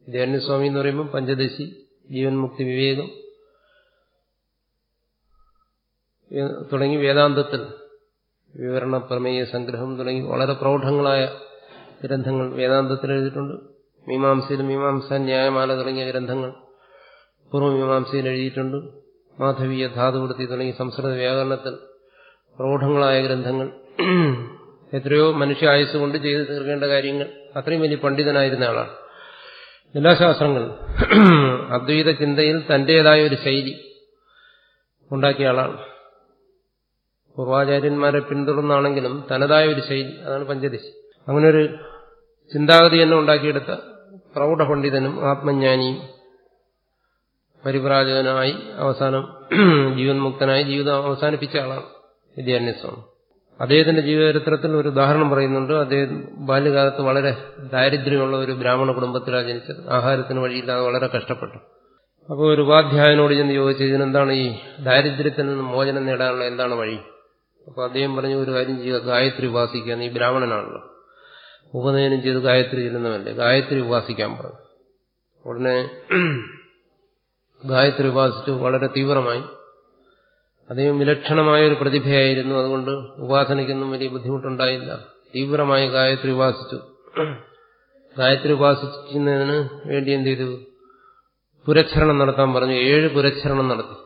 വിദ്യാരണ്യസ്വാമി എന്ന് പറയുമ്പോൾ പഞ്ചദശി ജീവൻ മുക്തി വിവേകം തുടങ്ങി വേദാന്തത്തിൽ വിവരണ പ്രമേയ സംഗ്രഹം തുടങ്ങി വളരെ പ്രൗഢങ്ങളായ ഗ്രന്ഥങ്ങൾ വേദാന്തത്തിൽ എഴുതിയിട്ടുണ്ട് മീമാംസയിൽ മീമാംസ ന്യായമാല തുടങ്ങിയ ഗ്രന്ഥങ്ങൾ പൂർവ്വമീമാംസയിൽ എഴുതിയിട്ടുണ്ട് മാധവീയ ധാതുവൃത്തി തുടങ്ങി സംസ്കൃത വ്യാകരണത്തിൽ പ്രൗഢങ്ങളായ ഗ്രന്ഥങ്ങൾ എത്രയോ മനുഷ്യ ആയുസ് കൊണ്ട് ചെയ്തു തീർക്കേണ്ട കാര്യങ്ങൾ അത്രയും വലിയ പണ്ഡിതനായിരുന്ന ആളാണ് എല്ലാ ശാസ്ത്രങ്ങളും അദ്വൈത ചിന്തയിൽ തന്റേതായ ഒരു ശൈലി ഉണ്ടാക്കിയ ആളാണ് പൂർവാചാര്യന്മാരെ പിന്തുടർന്നാണെങ്കിലും തനതായ ഒരു ശൈലി അതാണ് പഞ്ചദശി അങ്ങനെ ഒരു ചിന്താഗതി തന്നെ ഉണ്ടാക്കിയെടുത്ത പ്രൗഢ പണ്ഡിതനും ആത്മജ്ഞാനിയും പരിപ്രാജകനായി അവസാനം ജീവൻ മുക്തനായി ജീവിതം അവസാനിപ്പിച്ച ആളാണ് വിദ്യാരണ്യസ്വാമി അദ്ദേഹത്തിന്റെ ജീവചരിത്രത്തിൽ ഒരു ഉദാഹരണം പറയുന്നുണ്ട് അദ്ദേഹം ബാല്യകാലത്ത് വളരെ ദാരിദ്ര്യമുള്ള ഒരു ബ്രാഹ്മണ കുടുംബത്തിലാണ് ജനിച്ചത് ആഹാരത്തിന് വഴിയില്ലാതെ വളരെ കഷ്ടപ്പെട്ടു അപ്പോൾ ഒരു ഉപാധ്യായനോട് ചെന്ന് ചോദിച്ചു ഇതിനെന്താണ് ഈ ദാരിദ്ര്യത്തിൽ നിന്ന് മോചനം നേടാനുള്ള എന്താണ് വഴി അപ്പോൾ അദ്ദേഹം പറഞ്ഞു ഒരു കാര്യം ചെയ്യുക ഗായത്രി ഉപാസിക്കുക നീ ബ്രാഹ്മണനാണല്ലോ ഉപനയനം ചെയ്ത് ഗായത്രി ചെല്ലുന്നതല്ലേ ഗായത്രി ഉപാസിക്കാൻ പറഞ്ഞു ഉടനെ ഗായത്രി ഉപാസിച്ചു വളരെ തീവ്രമായി അദ്ദേഹം വിലക്ഷണമായ ഒരു പ്രതിഭയായിരുന്നു അതുകൊണ്ട് ഉപാസനയ്ക്കൊന്നും വലിയ ബുദ്ധിമുട്ടുണ്ടായില്ല തീവ്രമായി ഗായത്രി ഉപാസിച്ചു ഗായത്രി ഉപാസിക്കുന്നതിന് വേണ്ടി എന്ത് ചെയ്തു പുരച്ഛരണം നടത്താൻ പറഞ്ഞു ഏഴ് പുരച്ഛരണം നടത്തി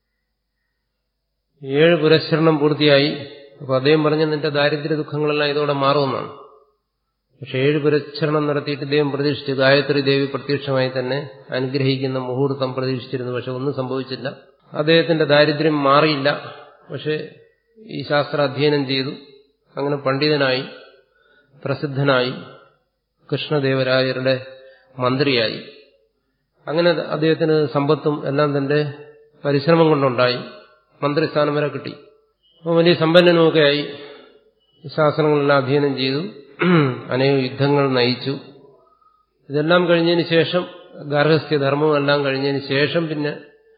ഏഴ് പുരച്ഛരണം പൂർത്തിയായി അപ്പൊ അദ്ദേഹം പറഞ്ഞ നിന്റെ ദാരിദ്ര്യ ദുഃഖങ്ങളെല്ലാം ഇതോടെ മാറുമെന്നാണ് പക്ഷെ ഏഴ് പുരച്ഛരണം നടത്തിയിട്ട് ഇദ്ദേഹം പ്രതീക്ഷിച്ചു ഗായത്രി ദേവി പ്രത്യക്ഷമായി തന്നെ അനുഗ്രഹിക്കുന്ന മുഹൂർത്തം പ്രതീക്ഷിച്ചിരുന്നു പക്ഷെ ഒന്നും സംഭവിച്ചില്ല അദ്ദേഹത്തിന്റെ ദാരിദ്ര്യം മാറിയില്ല പക്ഷെ ഈ ശാസ്ത്ര അധ്യയനം ചെയ്തു അങ്ങനെ പണ്ഡിതനായി പ്രസിദ്ധനായി കൃഷ്ണദേവരായരുടെ മന്ത്രിയായി അങ്ങനെ അദ്ദേഹത്തിന് സമ്പത്തും എല്ലാം തന്റെ പരിശ്രമം കൊണ്ടുണ്ടായി മന്ത്രിസ്ഥാനം വരെ കിട്ടി അപ്പോൾ വലിയ സമ്പന്നനുമൊക്കെയായി ശാസ്ത്രങ്ങളെല്ലാം അധ്യയനം ചെയ്തു അനേക യുദ്ധങ്ങൾ നയിച്ചു ഇതെല്ലാം കഴിഞ്ഞതിന് ശേഷം ഗാർഹസ്ഥ്യധർമ്മവും എല്ലാം കഴിഞ്ഞതിന് ശേഷം പിന്നെ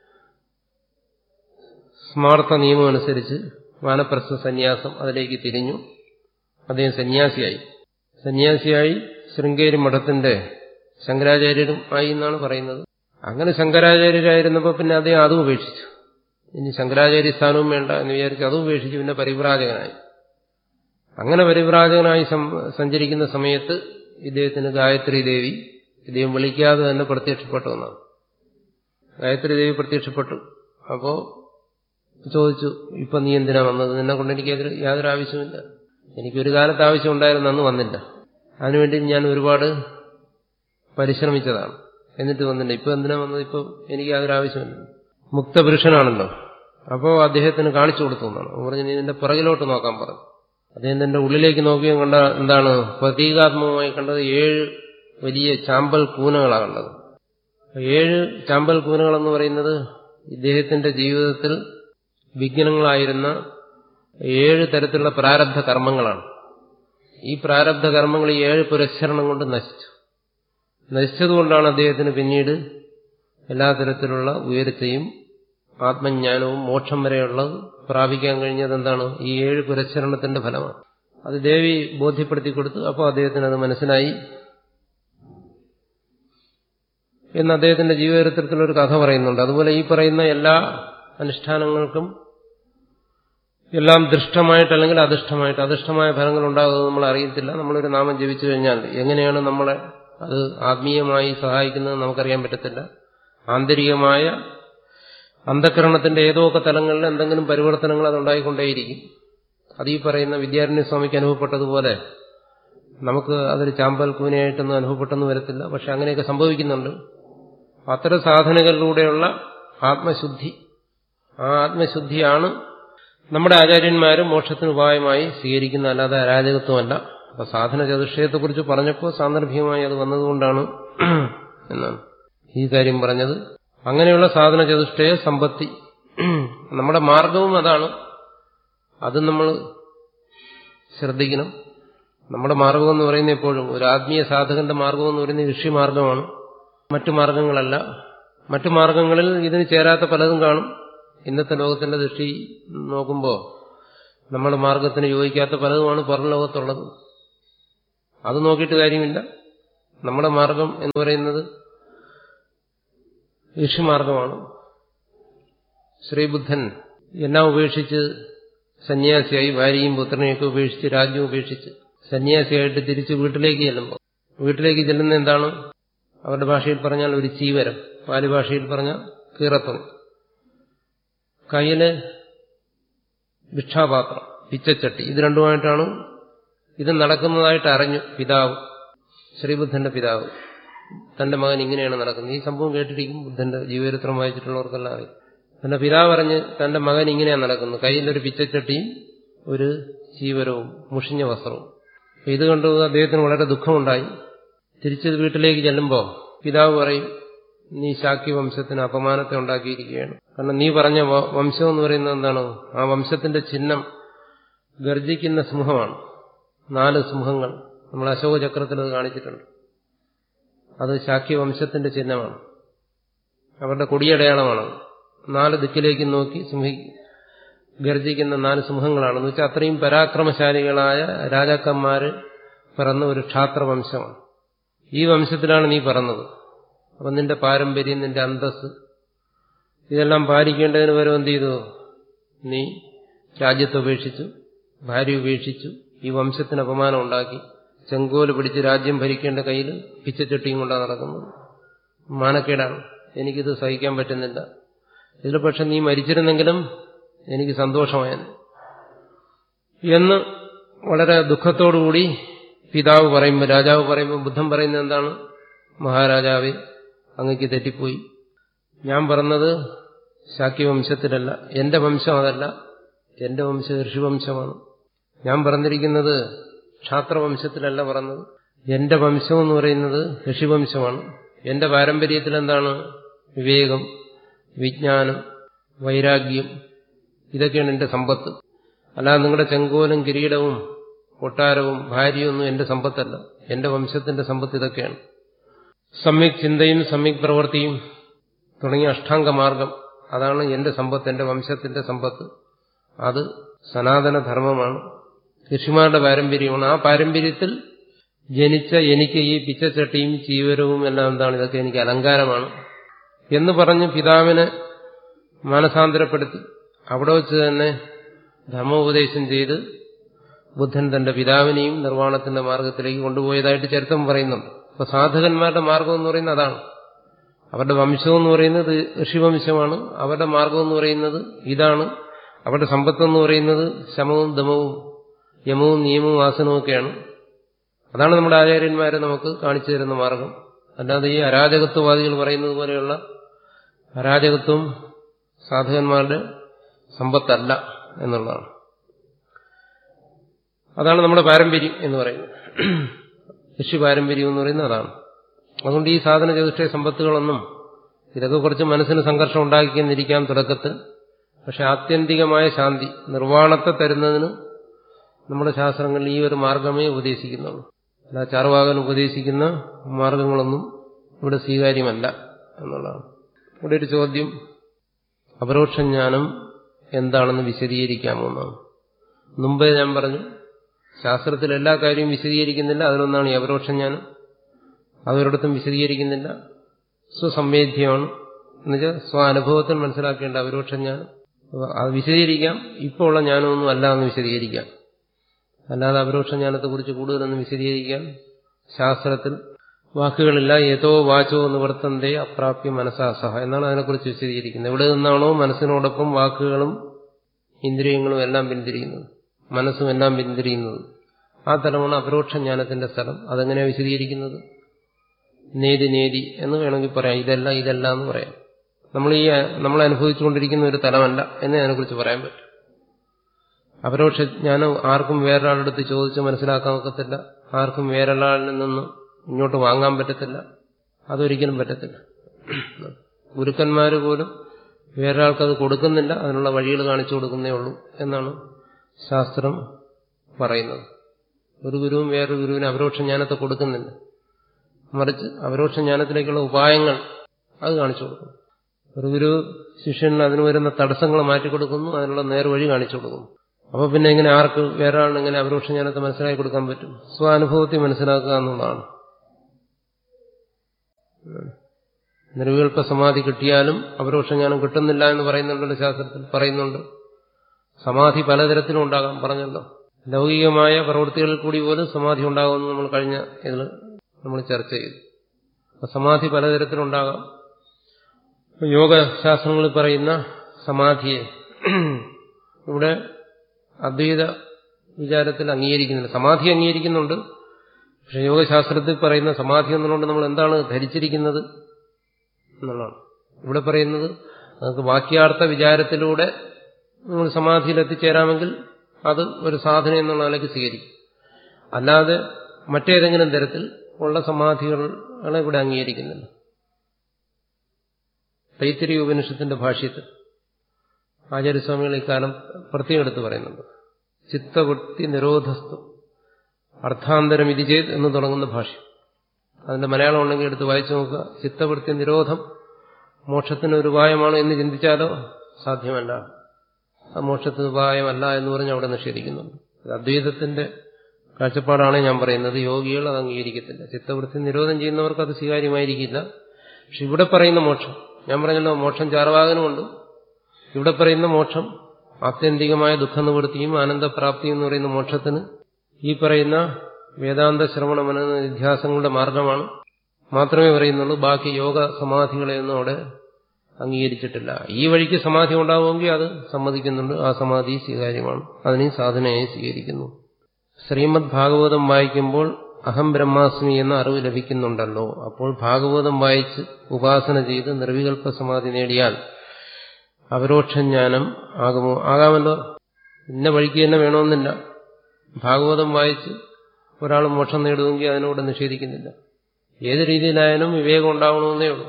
സ്മാർത്ഥ നിയമം അനുസരിച്ച് വാനപ്രസ്ഥ സന്യാസം അതിലേക്ക് തിരിഞ്ഞു അദ്ദേഹം സന്യാസിയായി സന്യാസിയായി ശൃംഗേരി മഠത്തിന്റെ ശങ്കരാചാര്യരും ആയി എന്നാണ് പറയുന്നത് അങ്ങനെ ശങ്കരാചാര്യരായിരുന്നപ്പോൾ പിന്നെ അദ്ദേഹം അതും ഉപേക്ഷിച്ചു ഇനി ശങ്കരാചാര്യ സ്ഥാനവും വേണ്ട എന്ന് വിചാരിച്ച് അതും ഉപേക്ഷിച്ച് പിന്നെ പരിവ്രാജകനായി അങ്ങനെ പരിവ്രാജകനായി സഞ്ചരിക്കുന്ന സമയത്ത് ഇദ്ദേഹത്തിന് ഗായത്രി ദേവി ഇദ്ദേഹം വിളിക്കാതെ തന്നെ പ്രത്യക്ഷപ്പെട്ടു എന്നാണ് ഗായത്രി ദേവി പ്രത്യക്ഷപ്പെട്ടു അപ്പോ ചോദിച്ചു ഇപ്പൊ നീ എന്തിനാ വന്നത് നിന്നെ കൊണ്ട് എനിക്ക് യാതൊരു ആവശ്യമില്ല എനിക്കൊരു കാലത്ത് ആവശ്യമുണ്ടായിരുന്നു അന്ന് വന്നില്ല അതിനുവേണ്ടി ഞാൻ ഒരുപാട് പരിശ്രമിച്ചതാണ് എന്നിട്ട് വന്നില്ല ഇപ്പൊ എന്തിനാ വന്നത് ഇപ്പൊ എനിക്ക് യാതൊരു ആവശ്യമില്ല മുക്തപുരുഷനാണല്ലോ അപ്പോ അദ്ദേഹത്തിന് കാണിച്ചു കൊടുത്തു എന്നാണ് പറഞ്ഞു നീ നിന്റെ പുറകിലോട്ട് നോക്കാൻ പറഞ്ഞു അദ്ദേഹം തന്റെ ഉള്ളിലേക്ക് നോക്കിയും കണ്ട എന്താണ് പ്രതീകാത്മകമായി കണ്ടത് ഏഴ് വലിയ ചാമ്പൽ കൂനകളാണ് കണ്ടത് ഏഴ് ചാമ്പൽ കൂനകളെന്ന് പറയുന്നത് ഇദ്ദേഹത്തിന്റെ ജീവിതത്തിൽ വിഘ്നങ്ങളായിരുന്ന ഏഴ് തരത്തിലുള്ള പ്രാരബ്ധ കർമ്മങ്ങളാണ് ഈ പ്രാരബ്ധ കർമ്മങ്ങൾ ഈ ഏഴ് പുരസ്കരണം കൊണ്ട് നശിച്ചു നശിച്ചതുകൊണ്ടാണ് അദ്ദേഹത്തിന് പിന്നീട് എല്ലാ തരത്തിലുള്ള ഉയർച്ചയും ആത്മജ്ഞാനവും മോക്ഷം വരെയുള്ളത് പ്രാപിക്കാൻ കഴിഞ്ഞത് എന്താണ് ഈ ഏഴ് പുരസ്കരണത്തിന്റെ ഫലമാണ് അത് ദേവി ബോധ്യപ്പെടുത്തി കൊടുത്തു അപ്പോൾ അദ്ദേഹത്തിന് അത് മനസ്സിലായി എന്ന് അദ്ദേഹത്തിന്റെ ജീവചരിത്രത്തിൽ ഒരു കഥ പറയുന്നുണ്ട് അതുപോലെ ഈ പറയുന്ന എല്ലാ അനുഷ്ഠാനങ്ങൾക്കും എല്ലാം ദൃഷ്ടമായിട്ട് അല്ലെങ്കിൽ അധിഷ്ഠമായിട്ട് അധിഷ്ഠമായ ഫലങ്ങൾ ഉണ്ടാകുന്നത് നമ്മൾ അറിയത്തില്ല നമ്മളൊരു നാമം ജപിച്ചു കഴിഞ്ഞാൽ എങ്ങനെയാണ് നമ്മളെ അത് ആത്മീയമായി സഹായിക്കുന്നത് നമുക്കറിയാൻ പറ്റത്തില്ല ആന്തരികമായ അന്ധകരണത്തിന്റെ ഏതൊക്കെ തലങ്ങളിൽ എന്തെങ്കിലും പരിവർത്തനങ്ങൾ അതുണ്ടായിക്കൊണ്ടേയിരിക്കും അത് ഈ പറയുന്ന വിദ്യാരണ്യ സ്വാമിക്ക് അനുഭവപ്പെട്ടതുപോലെ നമുക്ക് അതൊരു ചാമ്പൽ കൂനയായിട്ടൊന്നും അനുഭവപ്പെട്ടെന്ന് വരത്തില്ല പക്ഷെ അങ്ങനെയൊക്കെ സംഭവിക്കുന്നുണ്ട് അത്തരം സാധനകളിലൂടെയുള്ള ആത്മശുദ്ധി ആ ആത്മശുദ്ധിയാണ് നമ്മുടെ ആചാര്യന്മാരും മോക്ഷത്തിന് ഉപായമായി സ്വീകരിക്കുന്ന അല്ലാതെ അരാജകത്വമല്ല അപ്പൊ സാധന ചതുഷ്ടയത്തെക്കുറിച്ച് പറഞ്ഞപ്പോൾ സാന്ദർഭികമായി അത് വന്നതുകൊണ്ടാണ് എന്നാണ് ഈ കാര്യം പറഞ്ഞത് അങ്ങനെയുള്ള സാധന ചതുഷ്ടയ സമ്പത്തി നമ്മുടെ മാർഗവും അതാണ് അത് നമ്മൾ ശ്രദ്ധിക്കണം നമ്മുടെ മാർഗം എന്ന് പറയുന്ന എപ്പോഴും ഒരു ആത്മീയ സാധകന്റെ മാർഗം എന്ന് പറയുന്നത് ഋഷിമാർഗമാണ് മറ്റു മാർഗങ്ങളല്ല മറ്റു മാർഗങ്ങളിൽ ഇതിന് ചേരാത്ത പലതും കാണും ഇന്നത്തെ ലോകത്തിന്റെ ദൃഷ്ടി നോക്കുമ്പോൾ നമ്മുടെ മാർഗത്തിന് യോജിക്കാത്ത പലതുമാണ് പുറം ലോകത്തുള്ളത് അത് നോക്കിയിട്ട് കാര്യമില്ല നമ്മുടെ മാർഗം എന്ന് പറയുന്നത് ഋഷിമാർഗമാണ് ശ്രീബുദ്ധൻ എല്ലാം ഉപേക്ഷിച്ച് സന്യാസിയായി ഭാര്യയും പുത്രനെയൊക്കെ ഉപേക്ഷിച്ച് രാജ്യം ഉപേക്ഷിച്ച് സന്യാസിയായിട്ട് തിരിച്ച് വീട്ടിലേക്ക് ചെല്ലുമ്പോൾ വീട്ടിലേക്ക് ചെല്ലുന്ന എന്താണ് അവരുടെ ഭാഷയിൽ പറഞ്ഞാൽ ഒരു ചീവരം പാലി ഭാഷയിൽ പറഞ്ഞാൽ കീറത്തും കയ്യില് ഭിക്ഷാപാത്രം പിച്ചച്ചട്ടി ഇത് രണ്ടുമായിട്ടാണ് ഇത് നടക്കുന്നതായിട്ട് അറിഞ്ഞു പിതാവ് ശ്രീബുദ്ധന്റെ പിതാവ് തന്റെ മകൻ ഇങ്ങനെയാണ് നടക്കുന്നത് ഈ സംഭവം കേട്ടിരിക്കും ബുദ്ധന്റെ ജീവചരിത്രം വായിച്ചിട്ടുള്ളവർക്കെല്ലാം അറിയാം തന്റെ പിതാവ് അറിഞ്ഞ് തന്റെ മകൻ ഇങ്ങനെയാണ് നടക്കുന്നത് കയ്യിലൊരു പിച്ചച്ചട്ടിയും ഒരു ചീവരവും മുഷിഞ്ഞ വസ്ത്രവും ഇത് കണ്ടു അദ്ദേഹത്തിന് വളരെ ദുഃഖമുണ്ടായി തിരിച്ച് വീട്ടിലേക്ക് ചെല്ലുമ്പോൾ പിതാവ് പറയും നീ ശാക്യ വംശത്തിന് അപമാനത്തെ ഉണ്ടാക്കിയിരിക്കുകയാണ് കാരണം നീ പറഞ്ഞ വംശം എന്ന് പറയുന്നത് എന്താണ് ആ വംശത്തിന്റെ ചിഹ്നം ഗർജിക്കുന്ന സിംഹമാണ് നാല് സിംഹങ്ങൾ നമ്മൾ അശോക ചക്രത്തിൽ അത് കാണിച്ചിട്ടുണ്ട് അത് ശാക്യ വംശത്തിന്റെ ചിഹ്നമാണ് അവരുടെ കൊടിയടയാളമാണ് നാല് ദിക്കിലേക്ക് നോക്കി സിംഹി ഗർജിക്കുന്ന നാല് സിംഹങ്ങളാണെന്ന് വെച്ചാൽ അത്രയും പരാക്രമശാലികളായ രാജാക്കന്മാര് പിറന്ന ഒരു ക്ഷാത്രവംശമാണ് ഈ വംശത്തിലാണ് നീ പറഞ്ഞത് അപ്പം നിന്റെ പാരമ്പര്യം നിന്റെ അന്തസ് ഇതെല്ലാം പാലിക്കേണ്ടതിന് വരെ എന്ത് ചെയ്തു നീ രാജ്യത്തെ ഉപേക്ഷിച്ചു ഭാര്യ ഉപേക്ഷിച്ചു ഈ വംശത്തിന് അപമാനം ഉണ്ടാക്കി ചെങ്കോല് പിടിച്ച് രാജ്യം ഭരിക്കേണ്ട കയ്യിൽ പിച്ചച്ചട്ടിയും കൊണ്ടാണ് നടക്കുന്നത് മാനക്കേടാണ് എനിക്കിത് സഹിക്കാൻ പറ്റുന്നില്ല ഇതിൽ പക്ഷെ നീ മരിച്ചിരുന്നെങ്കിലും എനിക്ക് സന്തോഷമായെന്ന് എന്ന് വളരെ ദുഃഖത്തോടുകൂടി പിതാവ് പറയുമ്പോൾ രാജാവ് പറയുമ്പോൾ ബുദ്ധൻ പറയുന്നത് എന്താണ് മഹാരാജാവെ അങ്ങക്ക് തെറ്റിപ്പോയി ഞാൻ പറഞ്ഞത് ശാക്യവംശത്തിലല്ല എന്റെ വംശം അതല്ല എന്റെ വംശം ഋഷിവംശമാണ് ഞാൻ പറഞ്ഞിരിക്കുന്നത് ക്ഷാത്രവംശത്തിലല്ല പറഞ്ഞത് എന്റെ വംശം എന്ന് പറയുന്നത് ഋഷിവംശമാണ് എന്റെ പാരമ്പര്യത്തിൽ എന്താണ് വിവേകം വിജ്ഞാനം വൈരാഗ്യം ഇതൊക്കെയാണ് എന്റെ സമ്പത്ത് അല്ലാതെ നിങ്ങളുടെ ചെങ്കോലും കിരീടവും കൊട്ടാരവും ഭാര്യയൊന്നും എന്റെ സമ്പത്തല്ല എന്റെ വംശത്തിന്റെ സമ്പത്ത് ഇതൊക്കെയാണ് സമ്യക് ചിന്തയും സമ്യക് പ്രവൃത്തിയും തുടങ്ങിയ അഷ്ടാംഗമാർഗം അതാണ് എന്റെ സമ്പത്ത് എന്റെ വംശത്തിന്റെ സമ്പത്ത് അത് സനാതന ധർമ്മമാണ് ഋഷിമാരുടെ പാരമ്പര്യമാണ് ആ പാരമ്പര്യത്തിൽ ജനിച്ച എനിക്ക് ഈ പിച്ചച്ചട്ടിയും ചീവരവും എല്ലാം എന്താണ് ഇതൊക്കെ എനിക്ക് അലങ്കാരമാണ് എന്ന് പറഞ്ഞ് പിതാവിനെ മാനസാന്തരപ്പെടുത്തി അവിടെ വെച്ച് തന്നെ ധർമ്മോപദേശം ചെയ്ത് ബുദ്ധൻ തന്റെ പിതാവിനെയും നിർവ്വാണത്തിന്റെ മാർഗത്തിലേക്ക് കൊണ്ടുപോയതായിട്ട് ചരിത്രം പറയുന്നുണ്ട് അപ്പൊ സാധകന്മാരുടെ മാർഗം എന്ന് പറയുന്നത് അതാണ് അവരുടെ വംശം എന്ന് പറയുന്നത് ഋഷിവംശമാണ് അവരുടെ മാർഗം എന്ന് പറയുന്നത് ഇതാണ് അവരുടെ സമ്പത്ത് എന്ന് പറയുന്നത് ശമവും ദമവും യമവും നിയമവും ആസനവും ഒക്കെയാണ് അതാണ് നമ്മുടെ ആചാര്യന്മാരെ നമുക്ക് കാണിച്ചു തരുന്ന മാർഗം അല്ലാതെ ഈ അരാജകത്വവാദികൾ പറയുന്നത് പോലെയുള്ള അരാജകത്വം സാധകന്മാരുടെ സമ്പത്തല്ല എന്നുള്ളതാണ് അതാണ് നമ്മുടെ പാരമ്പര്യം എന്ന് പറയുന്നത് ഋഷി പാരമ്പര്യം എന്ന് പറയുന്നത് അതാണ് അതുകൊണ്ട് ഈ സാധന ചതുഷ്ടയ സമ്പത്തുകളൊന്നും ഇതൊക്കെ കുറച്ച് മനസ്സിന് സംഘർഷം ഉണ്ടാക്കിയെന്നിരിക്കാം തുടക്കത്തിൽ പക്ഷെ ആത്യന്തികമായ ശാന്തി നിർവ്വാണത്തെ തരുന്നതിന് നമ്മുടെ ശാസ്ത്രങ്ങളിൽ ഈ ഒരു മാർഗമേ ഉപദേശിക്കുന്നുള്ളൂ അല്ല ചാർവാകൻ ഉപദേശിക്കുന്ന മാർഗങ്ങളൊന്നും ഇവിടെ സ്വീകാര്യമല്ല എന്നുള്ളതാണ് ഇവിടെ ഒരു ചോദ്യം അപരോക്ഷജ്ഞാനം എന്താണെന്ന് വിശദീകരിക്കാമോ എന്നാണ് മുമ്പേ ഞാൻ പറഞ്ഞു ശാസ്ത്രത്തിൽ എല്ലാ കാര്യവും വിശദീകരിക്കുന്നില്ല അതിലൊന്നാണ് ഈ അപരോക്ഷജ്ഞാനം അവരിടത്തും വിശദീകരിക്കുന്നില്ല സ്വസംവേദ്യമാണ് എന്നുവെച്ചാൽ സ്വാനുഭവത്തിൽ മനസ്സിലാക്കേണ്ട അപരോക്ഷജ്ഞാനം അത് വിശദീകരിക്കാം ഇപ്പോൾ ഉള്ള ജ്ഞാനമൊന്നും അല്ല എന്ന് വിശദീകരിക്കാം അല്ലാതെ അപരോക്ഷജ്ഞാനത്തെക്കുറിച്ച് കൂടുതലൊന്നും വിശദീകരിക്കാൻ ശാസ്ത്രത്തിൽ വാക്കുകളില്ല ഏതോ വാചോ നിവർത്തന്തേ അപ്രാപ്യ മനസ്സാസഹ എന്നാണ് അതിനെക്കുറിച്ച് വിശദീകരിക്കുന്നത് എവിടെ നിന്നാണോ മനസ്സിനോടൊപ്പം വാക്കുകളും ഇന്ദ്രിയങ്ങളും എല്ലാം പിന്തിരിയുന്നത് മനസ്സും എല്ലാം പിന്തിരിയുന്നത് ആ തലമാണ് അപരോക്ഷ ജ്ഞാനത്തിന്റെ സ്ഥലം അതെങ്ങനെയാണ് വിശദീകരിക്കുന്നത് നേതി നേതി എന്ന് വേണമെങ്കിൽ പറയാം ഇതല്ല ഇതല്ല എന്ന് പറയാം നമ്മൾ ഈ നമ്മൾ അനുഭവിച്ചുകൊണ്ടിരിക്കുന്ന ഒരു തലമല്ല എന്ന് അതിനെക്കുറിച്ച് പറയാൻ പറ്റും അപരോക്ഷ ജ്ഞാനം ആർക്കും വേറൊരാളുടെ അടുത്ത് ചോദിച്ച് മനസ്സിലാക്കാൻ ഒക്കത്തില്ല ആർക്കും വേറൊരാളിൽ നിന്ന് ഇങ്ങോട്ട് വാങ്ങാൻ പറ്റത്തില്ല അതൊരിക്കലും പറ്റത്തില്ല ഗുരുക്കന്മാർ പോലും വേറൊരാൾക്കത് കൊടുക്കുന്നില്ല അതിനുള്ള വഴികൾ കാണിച്ചു കൊടുക്കുന്നേ ഉള്ളൂ എന്നാണ് ശാസ്ത്രം പറയുന്നത് ഒരു ഗുരുവും വേറൊരു ഗുരുവിന് അപരോക്ഷ ജ്ഞാനത്തെ കൊടുക്കുന്നില്ല മറിച്ച് അപരോക്ഷ ജ്ഞാനത്തിലേക്കുള്ള ഉപായങ്ങൾ അത് കാണിച്ചു കൊടുക്കുന്നു ഒരു ഗുരു ശിഷ്യന് അതിന് വരുന്ന തടസ്സങ്ങൾ മാറ്റിക്കൊടുക്കുന്നു അതിനുള്ള നേർവഴി കാണിച്ചു കൊടുക്കുന്നു അപ്പൊ പിന്നെ എങ്ങനെ ആർക്ക് വേറെ ആളിന് എങ്ങനെ അപരോക്ഷ ജ്ഞാനത്തെ മനസ്സിലാക്കി കൊടുക്കാൻ പറ്റും സ്വാനുഭവത്തിൽ മനസ്സിലാക്കുക എന്നുള്ളതാണ് നിർവികൽപ്പ സമാധി കിട്ടിയാലും അപരോക്ഷജ്ഞാനം കിട്ടുന്നില്ല എന്ന് പറയുന്നുണ്ടല്ലോ ശാസ്ത്രത്തിൽ പറയുന്നുണ്ട് സമാധി പലതരത്തിലും ഉണ്ടാകാം പറഞ്ഞല്ലോ ലൗകികമായ പ്രവൃത്തികളിൽ കൂടി പോലും സമാധി ഉണ്ടാകുമെന്ന് നമ്മൾ കഴിഞ്ഞ ഇതിൽ നമ്മൾ ചർച്ച ചെയ്തു അപ്പൊ സമാധി പലതരത്തിലുണ്ടാകാം യോഗശാസ്ത്രങ്ങളിൽ പറയുന്ന സമാധിയെ ഇവിടെ അദ്വൈത വിചാരത്തിൽ അംഗീകരിക്കുന്നില്ല സമാധി അംഗീകരിക്കുന്നുണ്ട് പക്ഷെ യോഗശാസ്ത്രത്തിൽ പറയുന്ന സമാധി എന്നുകൊണ്ട് നമ്മൾ എന്താണ് ധരിച്ചിരിക്കുന്നത് എന്നുള്ളതാണ് ഇവിടെ പറയുന്നത് നമുക്ക് വാക്യാർത്ഥ വിചാരത്തിലൂടെ നമ്മൾ സമാധിയിൽ എത്തിച്ചേരാമെങ്കിൽ അത് ഒരു സാധന എന്നുള്ള നിലയ്ക്ക് സ്വീകരിക്കും അല്ലാതെ മറ്റേതെങ്കിലും തരത്തിൽ ഉള്ള സമാധികളെ ഇവിടെ അംഗീകരിക്കുന്നില്ല തൈത്തിരി ഉപനിഷത്തിന്റെ ഭാഷ്യത്തിൽ ആചാര്യസ്വാമികൾ ഇക്കാലം പ്രത്യേകം എടുത്ത് പറയുന്നുണ്ട് ചിത്തവൃത്തി നിരോധസ്തു അർത്ഥാന്തരം ഇത് ചെയ്ത് എന്ന് തുടങ്ങുന്ന ഭാഷ്യം അതിന്റെ മലയാളം ഉണ്ടെങ്കിൽ എടുത്ത് വായിച്ചു നോക്കുക ചിത്തവൃത്തി നിരോധം മോക്ഷത്തിന് ഒരു ഉപായമാണ് എന്ന് ചിന്തിച്ചാലോ സാധ്യമല്ല അത് മോക്ഷത്തിന് ഉപായമല്ല എന്ന് പറഞ്ഞ് അവിടെ നിഷേധിക്കുന്നുണ്ട് ഇത് അദ്വൈതത്തിന്റെ കാഴ്ചപ്പാടാണ് ഞാൻ പറയുന്നത് യോഗികൾ അത് അംഗീകരിക്കത്തില്ല ചിത്തവൃത്തി നിരോധം ചെയ്യുന്നവർക്ക് അത് സ്വീകാര്യമായിരിക്കില്ല പക്ഷെ ഇവിടെ പറയുന്ന മോക്ഷം ഞാൻ പറഞ്ഞല്ലോ മോക്ഷം ചാർവാകനുമുണ്ട് ഇവിടെ പറയുന്ന മോക്ഷം ആത്യന്തികമായ ദുഃഖനിവൃത്തിയും ആനന്ദപ്രാപ്തിയും എന്ന് പറയുന്ന മോക്ഷത്തിന് ഈ പറയുന്ന വേദാന്ത ശ്രവണ മനന നിധ്യാസങ്ങളുടെ മാർഗമാണ് മാത്രമേ പറയുന്നുള്ളൂ ബാക്കി യോഗ സമാധികളെയൊന്നും അവിടെ അംഗീകരിച്ചിട്ടില്ല ഈ വഴിക്ക് സമാധി ഉണ്ടാവുമെങ്കിൽ അത് സമ്മതിക്കുന്നുണ്ട് ആ സമാധി സ്വീകാര്യമാണ് അതിനെ സാധനയായി സ്വീകരിക്കുന്നു ശ്രീമദ് ഭാഗവതം വായിക്കുമ്പോൾ അഹം ബ്രഹ്മാസ്മി എന്ന അറിവ് ലഭിക്കുന്നുണ്ടല്ലോ അപ്പോൾ ഭാഗവതം വായിച്ച് ഉപാസന ചെയ്ത് നിർവികൽപ്പ സമാധി നേടിയാൽ അപരോക്ഷജ്ഞാനം ആകുമോ ആകാമല്ലോ ഇന്ന വഴിക്ക് തന്നെ വേണമെന്നില്ല ഭാഗവതം വായിച്ച് ഒരാൾ മോക്ഷം നേടുമെങ്കിൽ അതിനോട് നിഷേധിക്കുന്നില്ല ഏത് രീതിയിലായാലും വിവേകം ഉണ്ടാവണമെന്നേ ഉള്ളൂ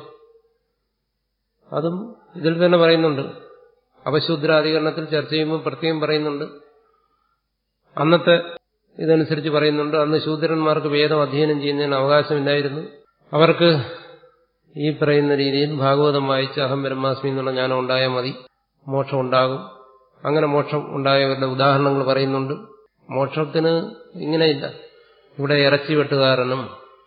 അതും ഇതിൽ തന്നെ പറയുന്നുണ്ട് അപശൂദ്രാധികരണത്തിൽ ചർച്ച ചെയ്യുമ്പോൾ പ്രത്യേകം പറയുന്നുണ്ട് അന്നത്തെ ഇതനുസരിച്ച് പറയുന്നുണ്ട് അന്ന് ശൂദ്രന്മാർക്ക് വേദം അധ്യയനം ചെയ്യുന്നതിന് അവകാശമില്ലായിരുന്നു അവർക്ക് ഈ പറയുന്ന രീതിയിൽ ഭാഗവതം വായിച്ച് അഹം ബ്രഹ്മാസ്മി എന്നുള്ള ജ്ഞാനം ഉണ്ടായാൽ മതി മോക്ഷം ഉണ്ടാകും അങ്ങനെ മോക്ഷം ഉണ്ടായവരുടെ ഉദാഹരണങ്ങൾ പറയുന്നുണ്ട് മോക്ഷത്തിന് ഇങ്ങനെയില്ല ഇവിടെ ഇറച്ചി വെട്ടുകാരനും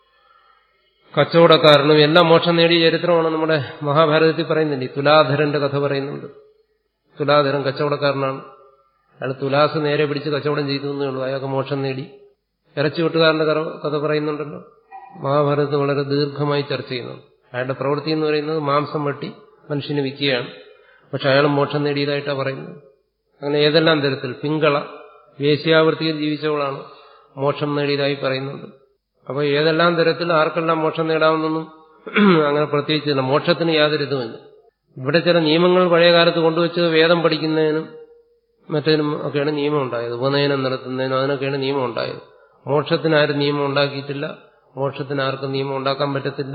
കച്ചവടക്കാരനും എല്ലാം മോക്ഷം നേടിയ ചരിത്രമാണ് നമ്മുടെ മഹാഭാരതത്തിൽ പറയുന്നില്ലേ തുലാധരന്റെ കഥ പറയുന്നുണ്ട് തുലാധരൻ കച്ചവടക്കാരനാണ് അയാൾ തുലാസ് നേരെ പിടിച്ച് കച്ചവടം ചെയ്തു എന്നേ ഉള്ളൂ അയാൾക്ക് മോക്ഷം നേടി ഇറച്ചി വെട്ടുകാരന്റെ കഥ പറയുന്നുണ്ടല്ലോ മഹാഭാരതത്തിൽ വളരെ ദീർഘമായി ചർച്ച ചെയ്യുന്നുണ്ട് അയാളുടെ പ്രവൃത്തി എന്ന് പറയുന്നത് മാംസം വെട്ടി മനുഷ്യന് വിൽക്കുകയാണ് പക്ഷെ അയാൾ മോക്ഷം നേടിയതായിട്ടാണ് പറയുന്നത് അങ്ങനെ ഏതെല്ലാം തരത്തിൽ പിങ്കള വേശ്യാവൃത്തിയിൽ ജീവിച്ചവളാണ് മോക്ഷം നേടിയതായി പറയുന്നുണ്ട് അപ്പോൾ ഏതെല്ലാം തരത്തിൽ ആർക്കെല്ലാം മോക്ഷം നേടാമെന്നൊന്നും അങ്ങനെ പ്രത്യേകിച്ചില്ല മോക്ഷത്തിന് യാതൊരു ഇതുമില്ല ഇവിടെ ചില നിയമങ്ങൾ പഴയ കാലത്ത് കൊണ്ടുവച്ചത് വേദം പഠിക്കുന്നതിനും മറ്റതിനും ഒക്കെയാണ് നിയമം ഉണ്ടായത് ഉപനയനം നടത്തുന്നതിനും അതിനൊക്കെയാണ് നിയമം ഉണ്ടായത് മോക്ഷത്തിന് ആരും നിയമം ഉണ്ടാക്കിയിട്ടില്ല മോക്ഷത്തിന് ആർക്കും നിയമം ഉണ്ടാക്കാൻ പറ്റത്തില്ല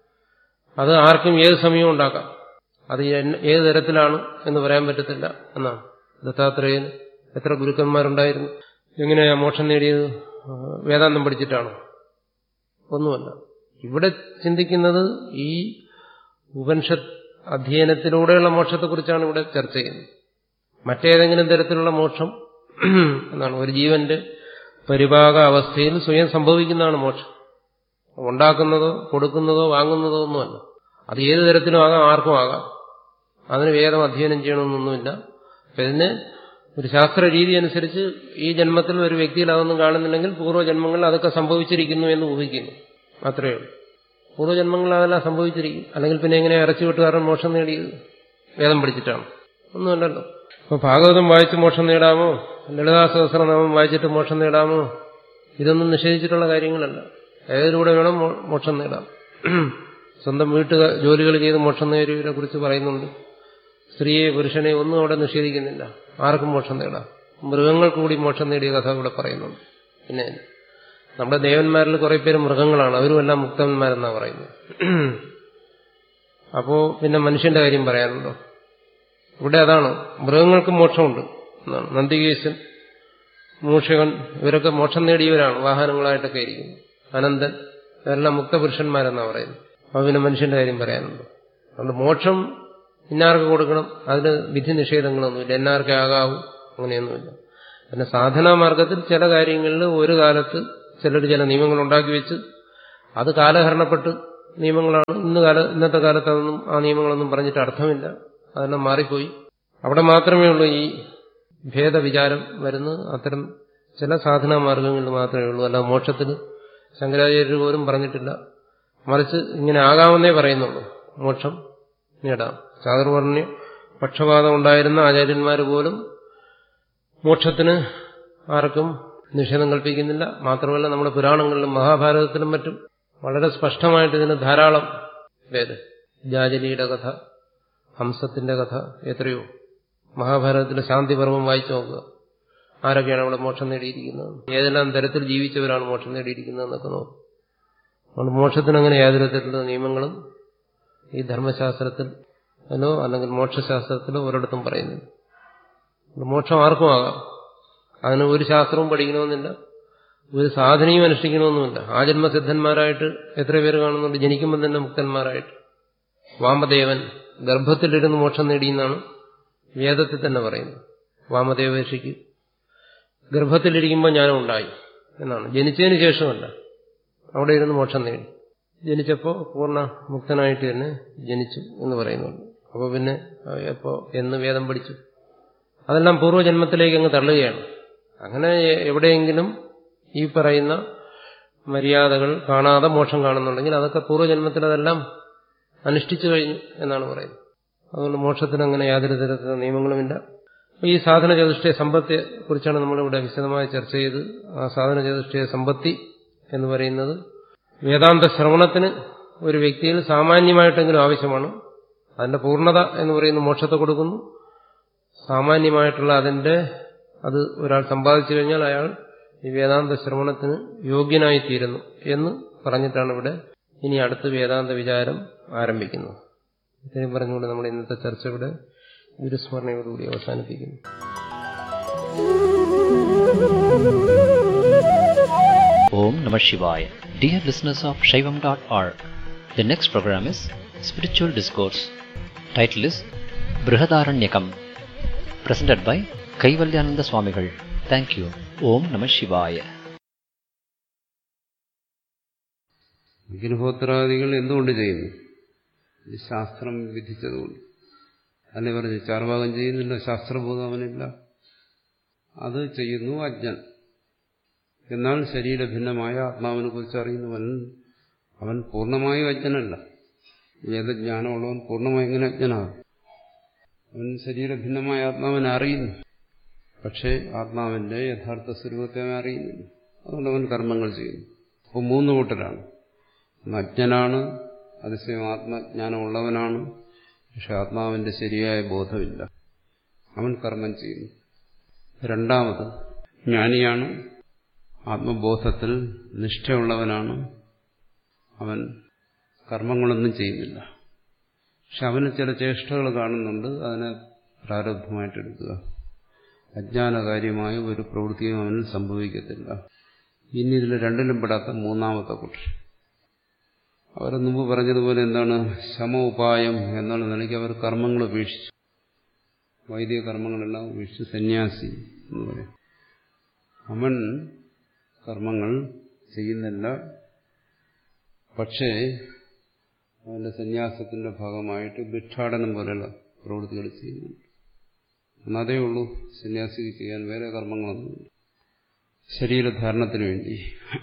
അത് ആർക്കും ഏത് സമയവും ഉണ്ടാക്കാം അത് ഏത് തരത്തിലാണ് എന്ന് പറയാൻ പറ്റത്തില്ല എന്നാണ് ദത്താത്രേയന് എത്ര ഗുരുക്കന്മാരുണ്ടായിരുന്നു എങ്ങനെയാ മോക്ഷം നേടിയത് വേദാന്തം പഠിച്ചിട്ടാണോ ഒന്നുമല്ല ഇവിടെ ചിന്തിക്കുന്നത് ഈ ഉപനിഷത്ത് അധ്യയനത്തിലൂടെയുള്ള മോക്ഷത്തെക്കുറിച്ചാണ് ഇവിടെ ചർച്ച ചെയ്യുന്നത് മറ്റേതെങ്കിലും തരത്തിലുള്ള മോക്ഷം എന്നാണ് ഒരു ജീവന്റെ പരിഭാഗ അവസ്ഥയിൽ സ്വയം സംഭവിക്കുന്നതാണ് മോക്ഷം ഉണ്ടാക്കുന്നതോ കൊടുക്കുന്നതോ വാങ്ങുന്നതോ ഒന്നുമല്ല അത് ഏത് തരത്തിലും ആകാം ആർക്കും ആകാം അതിന് വേദം അധ്യയനം ചെയ്യണമെന്നൊന്നുമില്ല അപ്പൊ ഇതിന് ഒരു ശാസ്ത്ര രീതി അനുസരിച്ച് ഈ ജന്മത്തിൽ ഒരു വ്യക്തിയിൽ അതൊന്നും കാണുന്നില്ലെങ്കിൽ പൂർവ്വജന്മങ്ങളിൽ അതൊക്കെ സംഭവിച്ചിരിക്കുന്നു എന്ന് ഊഹിക്കുന്നു അത്രയേ ഉള്ളൂ പൂർവ്വജന്മങ്ങളിൽ അതെല്ലാം സംഭവിച്ചിരിക്കും അല്ലെങ്കിൽ പിന്നെ എങ്ങനെ ഇറച്ചി വിട്ടുകാരൻ മോക്ഷം നേടിയത് വേദം പഠിച്ചിട്ടാണ് ഒന്നുമല്ലല്ലോ അപ്പൊ ഭാഗവതം വായിച്ച് മോക്ഷം നേടാമോ ലളിതാ സഹസ്രനാമം വായിച്ചിട്ട് മോക്ഷം നേടാമോ ഇതൊന്നും നിഷേധിച്ചിട്ടുള്ള കാര്യങ്ങളല്ല ഏതിലൂടെ വേണം മോക്ഷം നേടാം സ്വന്തം വീട്ടു ജോലികൾ ചെയ്ത് മോക്ഷം നേടിയവരെ കുറിച്ച് പറയുന്നുണ്ട് സ്ത്രീയെ പുരുഷനെ ഒന്നും അവിടെ നിഷേധിക്കുന്നില്ല ആർക്കും മോക്ഷം നേടാം മൃഗങ്ങൾക്ക് കൂടി മോക്ഷം നേടിയ കഥ ഇവിടെ പറയുന്നുണ്ട് പിന്നെ നമ്മുടെ ദേവന്മാരിൽ കുറെ പേര് മൃഗങ്ങളാണ് അവരും എല്ലാം മുക്തന്മാരെന്നാണ് പറയുന്നത് അപ്പോ പിന്നെ മനുഷ്യന്റെ കാര്യം പറയാനുണ്ടോ ഇവിടെ അതാണ് മൃഗങ്ങൾക്ക് മോക്ഷമുണ്ട് എന്നാണ് നന്ദികേശൻ മൂഷകൻ ഇവരൊക്കെ മോക്ഷം നേടിയവരാണ് വാഹനങ്ങളായിട്ടൊക്കെ ഇരിക്കുന്നത് അനന്തൻ ഇവരെല്ലാം മുക്തപുരുഷന്മാരെന്നാണ് പറയുന്നത് അപ്പൊ പിന്നെ മനുഷ്യന്റെ കാര്യം പറയാനുണ്ടോ അതുകൊണ്ട് മോക്ഷം ഇന്നാർക്ക് കൊടുക്കണം അതിന് വിധി നിഷേധങ്ങളൊന്നുമില്ല എന്നാർക്കേ ആകാവൂ അങ്ങനെയൊന്നുമില്ല പിന്നെ സാധനാ മാർഗത്തിൽ ചില കാര്യങ്ങളിൽ ഒരു കാലത്ത് ചിലർ ചില നിയമങ്ങൾ ഉണ്ടാക്കി വെച്ച് അത് കാലഹരണപ്പെട്ട് നിയമങ്ങളാണ് ഇന്ന് കാല ഇന്നത്തെ കാലത്ത് അതൊന്നും ആ നിയമങ്ങളൊന്നും പറഞ്ഞിട്ട് അർത്ഥമില്ല അതെല്ലാം മാറിപ്പോയി അവിടെ മാത്രമേ ഉള്ളൂ ഈ ഭേദവിചാരം വരുന്നത് അത്തരം ചില സാധനാ മാർഗങ്ങളിൽ മാത്രമേ ഉള്ളൂ അല്ല മോക്ഷത്തിന് ശങ്കരാചാര്യർ പോലും പറഞ്ഞിട്ടില്ല മറിച്ച് ഇങ്ങനെ ആകാമെന്നേ പറയുന്നുള്ളൂ മോക്ഷം നേടാം ചാതുർവർണ്ണ പക്ഷപാതം ഉണ്ടായിരുന്ന ആചാര്യന്മാർ പോലും മോക്ഷത്തിന് ആർക്കും നിഷേധം കൽപ്പിക്കുന്നില്ല മാത്രമല്ല നമ്മുടെ പുരാണങ്ങളിലും മഹാഭാരതത്തിലും മറ്റും വളരെ സ്പഷ്ടമായിട്ട് ഇതിന് ധാരാളം പേര് ജാജലിയുടെ കഥ ഹംസത്തിന്റെ കഥ എത്രയോ മഹാഭാരതത്തിലെ ശാന്തിപർവം വായിച്ചു നോക്കുക ആരൊക്കെയാണ് അവിടെ മോക്ഷം നേടിയിരിക്കുന്നത് ഏതെല്ലാം തരത്തിൽ ജീവിച്ചവരാണ് മോക്ഷം നേടിയിരിക്കുന്നതെന്നൊക്കെ നോക്കും അതുകൊണ്ട് മോക്ഷത്തിന് അങ്ങനെ യാതൊരു തരത്തിലുള്ള നിയമങ്ങളും ഈ ധർമ്മശാസ്ത്രത്തിൽ അല്ലോ അല്ലെങ്കിൽ മോക്ഷശാസ്ത്രത്തിലോ ഒരിടത്തും പറയുന്നില്ല മോക്ഷം ആർക്കും ആകാം അതിന് ഒരു ശാസ്ത്രവും പഠിക്കണമെന്നില്ല ഒരു സാധനയും അനുഷ്ഠിക്കണമെന്നുമില്ല ആ ജന്മസിദ്ധന്മാരായിട്ട് എത്ര പേര് കാണുന്നുണ്ട് ജനിക്കുമ്പോൾ തന്നെ മുക്തന്മാരായിട്ട് വാമദേവൻ ഗർഭത്തിലിരുന്ന് മോക്ഷം നേടിയെന്നാണ് വേദത്തിൽ തന്നെ പറയുന്നത് വാമദേവ ഋഷിക്ക് ഗർഭത്തിലിരിക്കുമ്പോൾ ജ്ഞാനം ഉണ്ടായി എന്നാണ് ജനിച്ചതിന് ശേഷമല്ല അവിടെ ഇരുന്ന് മോക്ഷം നേടി ജനിച്ചപ്പോൾ പൂർണ്ണ മുക്തനായിട്ട് തന്നെ ജനിച്ചു എന്ന് പറയുന്നുണ്ട് അപ്പോൾ പിന്നെ എപ്പോ എന്ന് വേദം പഠിച്ചു അതെല്ലാം പൂർവ്വജന്മത്തിലേക്ക് അങ്ങ് തള്ളുകയാണ് അങ്ങനെ എവിടെയെങ്കിലും ഈ പറയുന്ന മര്യാദകൾ കാണാതെ മോക്ഷം കാണുന്നുണ്ടെങ്കിൽ അതൊക്കെ പൂർവ്വജന്മത്തിൽ അതെല്ലാം അനുഷ്ഠിച്ചു കഴിഞ്ഞു എന്നാണ് പറയുന്നത് അതുകൊണ്ട് മോക്ഷത്തിന് അങ്ങനെ യാതൊരു തരത്തിലുള്ള നിയമങ്ങളുമില്ല ഈ സാധന ചതുഷ്ടയ സമ്പത്തിയെ കുറിച്ചാണ് നമ്മളിവിടെ വിശദമായി ചർച്ച ചെയ്ത് ആ സാധന ചതുഷ്ടയ സമ്പത്തി എന്ന് പറയുന്നത് വേദാന്ത ശ്രവണത്തിന് ഒരു വ്യക്തിയിൽ സാമാന്യമായിട്ടെങ്കിലും ആവശ്യമാണ് അതിന്റെ പൂർണ്ണത എന്ന് പറയുന്ന മോക്ഷത്തെ കൊടുക്കുന്നു സാമാന്യമായിട്ടുള്ള അതിന്റെ അത് ഒരാൾ സമ്പാദിച്ചു കഴിഞ്ഞാൽ അയാൾ ഈ വേദാന്ത ശ്രവണത്തിന് യോഗ്യനായി തീരുന്നു എന്ന് പറഞ്ഞിട്ടാണ് ഇവിടെ ഇനി അടുത്ത വേദാന്ത വിചാരം ആരംഭിക്കുന്നത് ഇത്രയും പറഞ്ഞുകൊണ്ട് നമ്മുടെ ഇന്നത്തെ ചർച്ച ഇവിടെ ഗുരുസ്മരണയോടുകൂടി അവസാനിപ്പിക്കുന്നു Om Namah Shivaya. Dear listeners of Shaivam.org, the next program is Spiritual Discourse. Title is Brihadaranyakam. Presented by Kaivalyananda Swamigal. Thank you. Om Namah Shivaya. അഗ്നിഹോത്രാദികൾ എന്തുകൊണ്ട് ചെയ്യുന്നു ഇത് ശാസ്ത്രം വിധിച്ചതുകൊണ്ട് അല്ലെ പറഞ്ഞു ചാർവാകം ചെയ്യുന്നില്ല ശാസ്ത്രബോധം അവനില്ല അത് ചെയ്യുന്നു അജ്ഞൻ എന്നാൽ ശരീരഭിന്നമായ ആത്മാവിനെ കുറിച്ച് അറിയുന്നവൻ അവൻ പൂർണ്ണമായും അജ്ഞനല്ല വേദജ്ഞാനമുള്ളവൻ പൂർണ്ണമായി എങ്ങനെ അജ്ഞനാകും അവൻ ശരീരഭിന്നമായ ആത്മാവിനെ അറിയുന്നു പക്ഷേ ആത്മാവിന്റെ യഥാർത്ഥ സ്വരൂപത്തെ അവൻ അറിയുന്നില്ല അതുകൊണ്ട് അവൻ കർമ്മങ്ങൾ ചെയ്യുന്നു അപ്പോൾ മൂന്ന് കൂട്ടരാണ് ഒന്ന് അജ്ഞനാണ് അതിശയം ആത്മജ്ഞാനമുള്ളവനാണ് പക്ഷെ ആത്മാവിന്റെ ശരിയായ ബോധമില്ല അവൻ കർമ്മം ചെയ്യുന്നു രണ്ടാമത് ജ്ഞാനിയാണ് ആത്മബോധത്തിൽ നിഷ്ഠയുള്ളവനാണ് അവൻ കർമ്മങ്ങളൊന്നും ചെയ്യുന്നില്ല പക്ഷെ അവന് ചില ചേഷ്ടകൾ കാണുന്നുണ്ട് അതിനെ പ്രാരബ്ധമായിട്ടെടുക്കുക അജ്ഞാനകാര്യമായ ഒരു പ്രവൃത്തിയും അവന് സംഭവിക്കത്തില്ല ഇനി ഇതിൽ രണ്ടിലും പെടാത്ത മൂന്നാമത്തെ കുട്ടി അവർ മുമ്പ് പറഞ്ഞതുപോലെ എന്താണ് ശമ ഉപായം എന്നുള്ള നിലയ്ക്ക് അവർ കർമ്മങ്ങൾ ഉപേക്ഷിച്ചു വൈദിക കർമ്മങ്ങളെല്ലാം ഉപേക്ഷിച്ചു സന്യാസി എന്ന് പറയും അവൻ കർമ്മങ്ങൾ ചെയ്യുന്നില്ല പക്ഷേ അവന്റെ സന്യാസത്തിന്റെ ഭാഗമായിട്ട് ഭിക്ഷാടനം പോലെയുള്ള പ്രവൃത്തികൾ ചെയ്യുന്നുണ്ട് എന്നതേ ഉള്ളൂ സന്യാസിക്ക് ചെയ്യാൻ വേറെ കർമ്മങ്ങളൊന്നുമില്ല ശരീരധാരണത്തിന് വേണ്ടി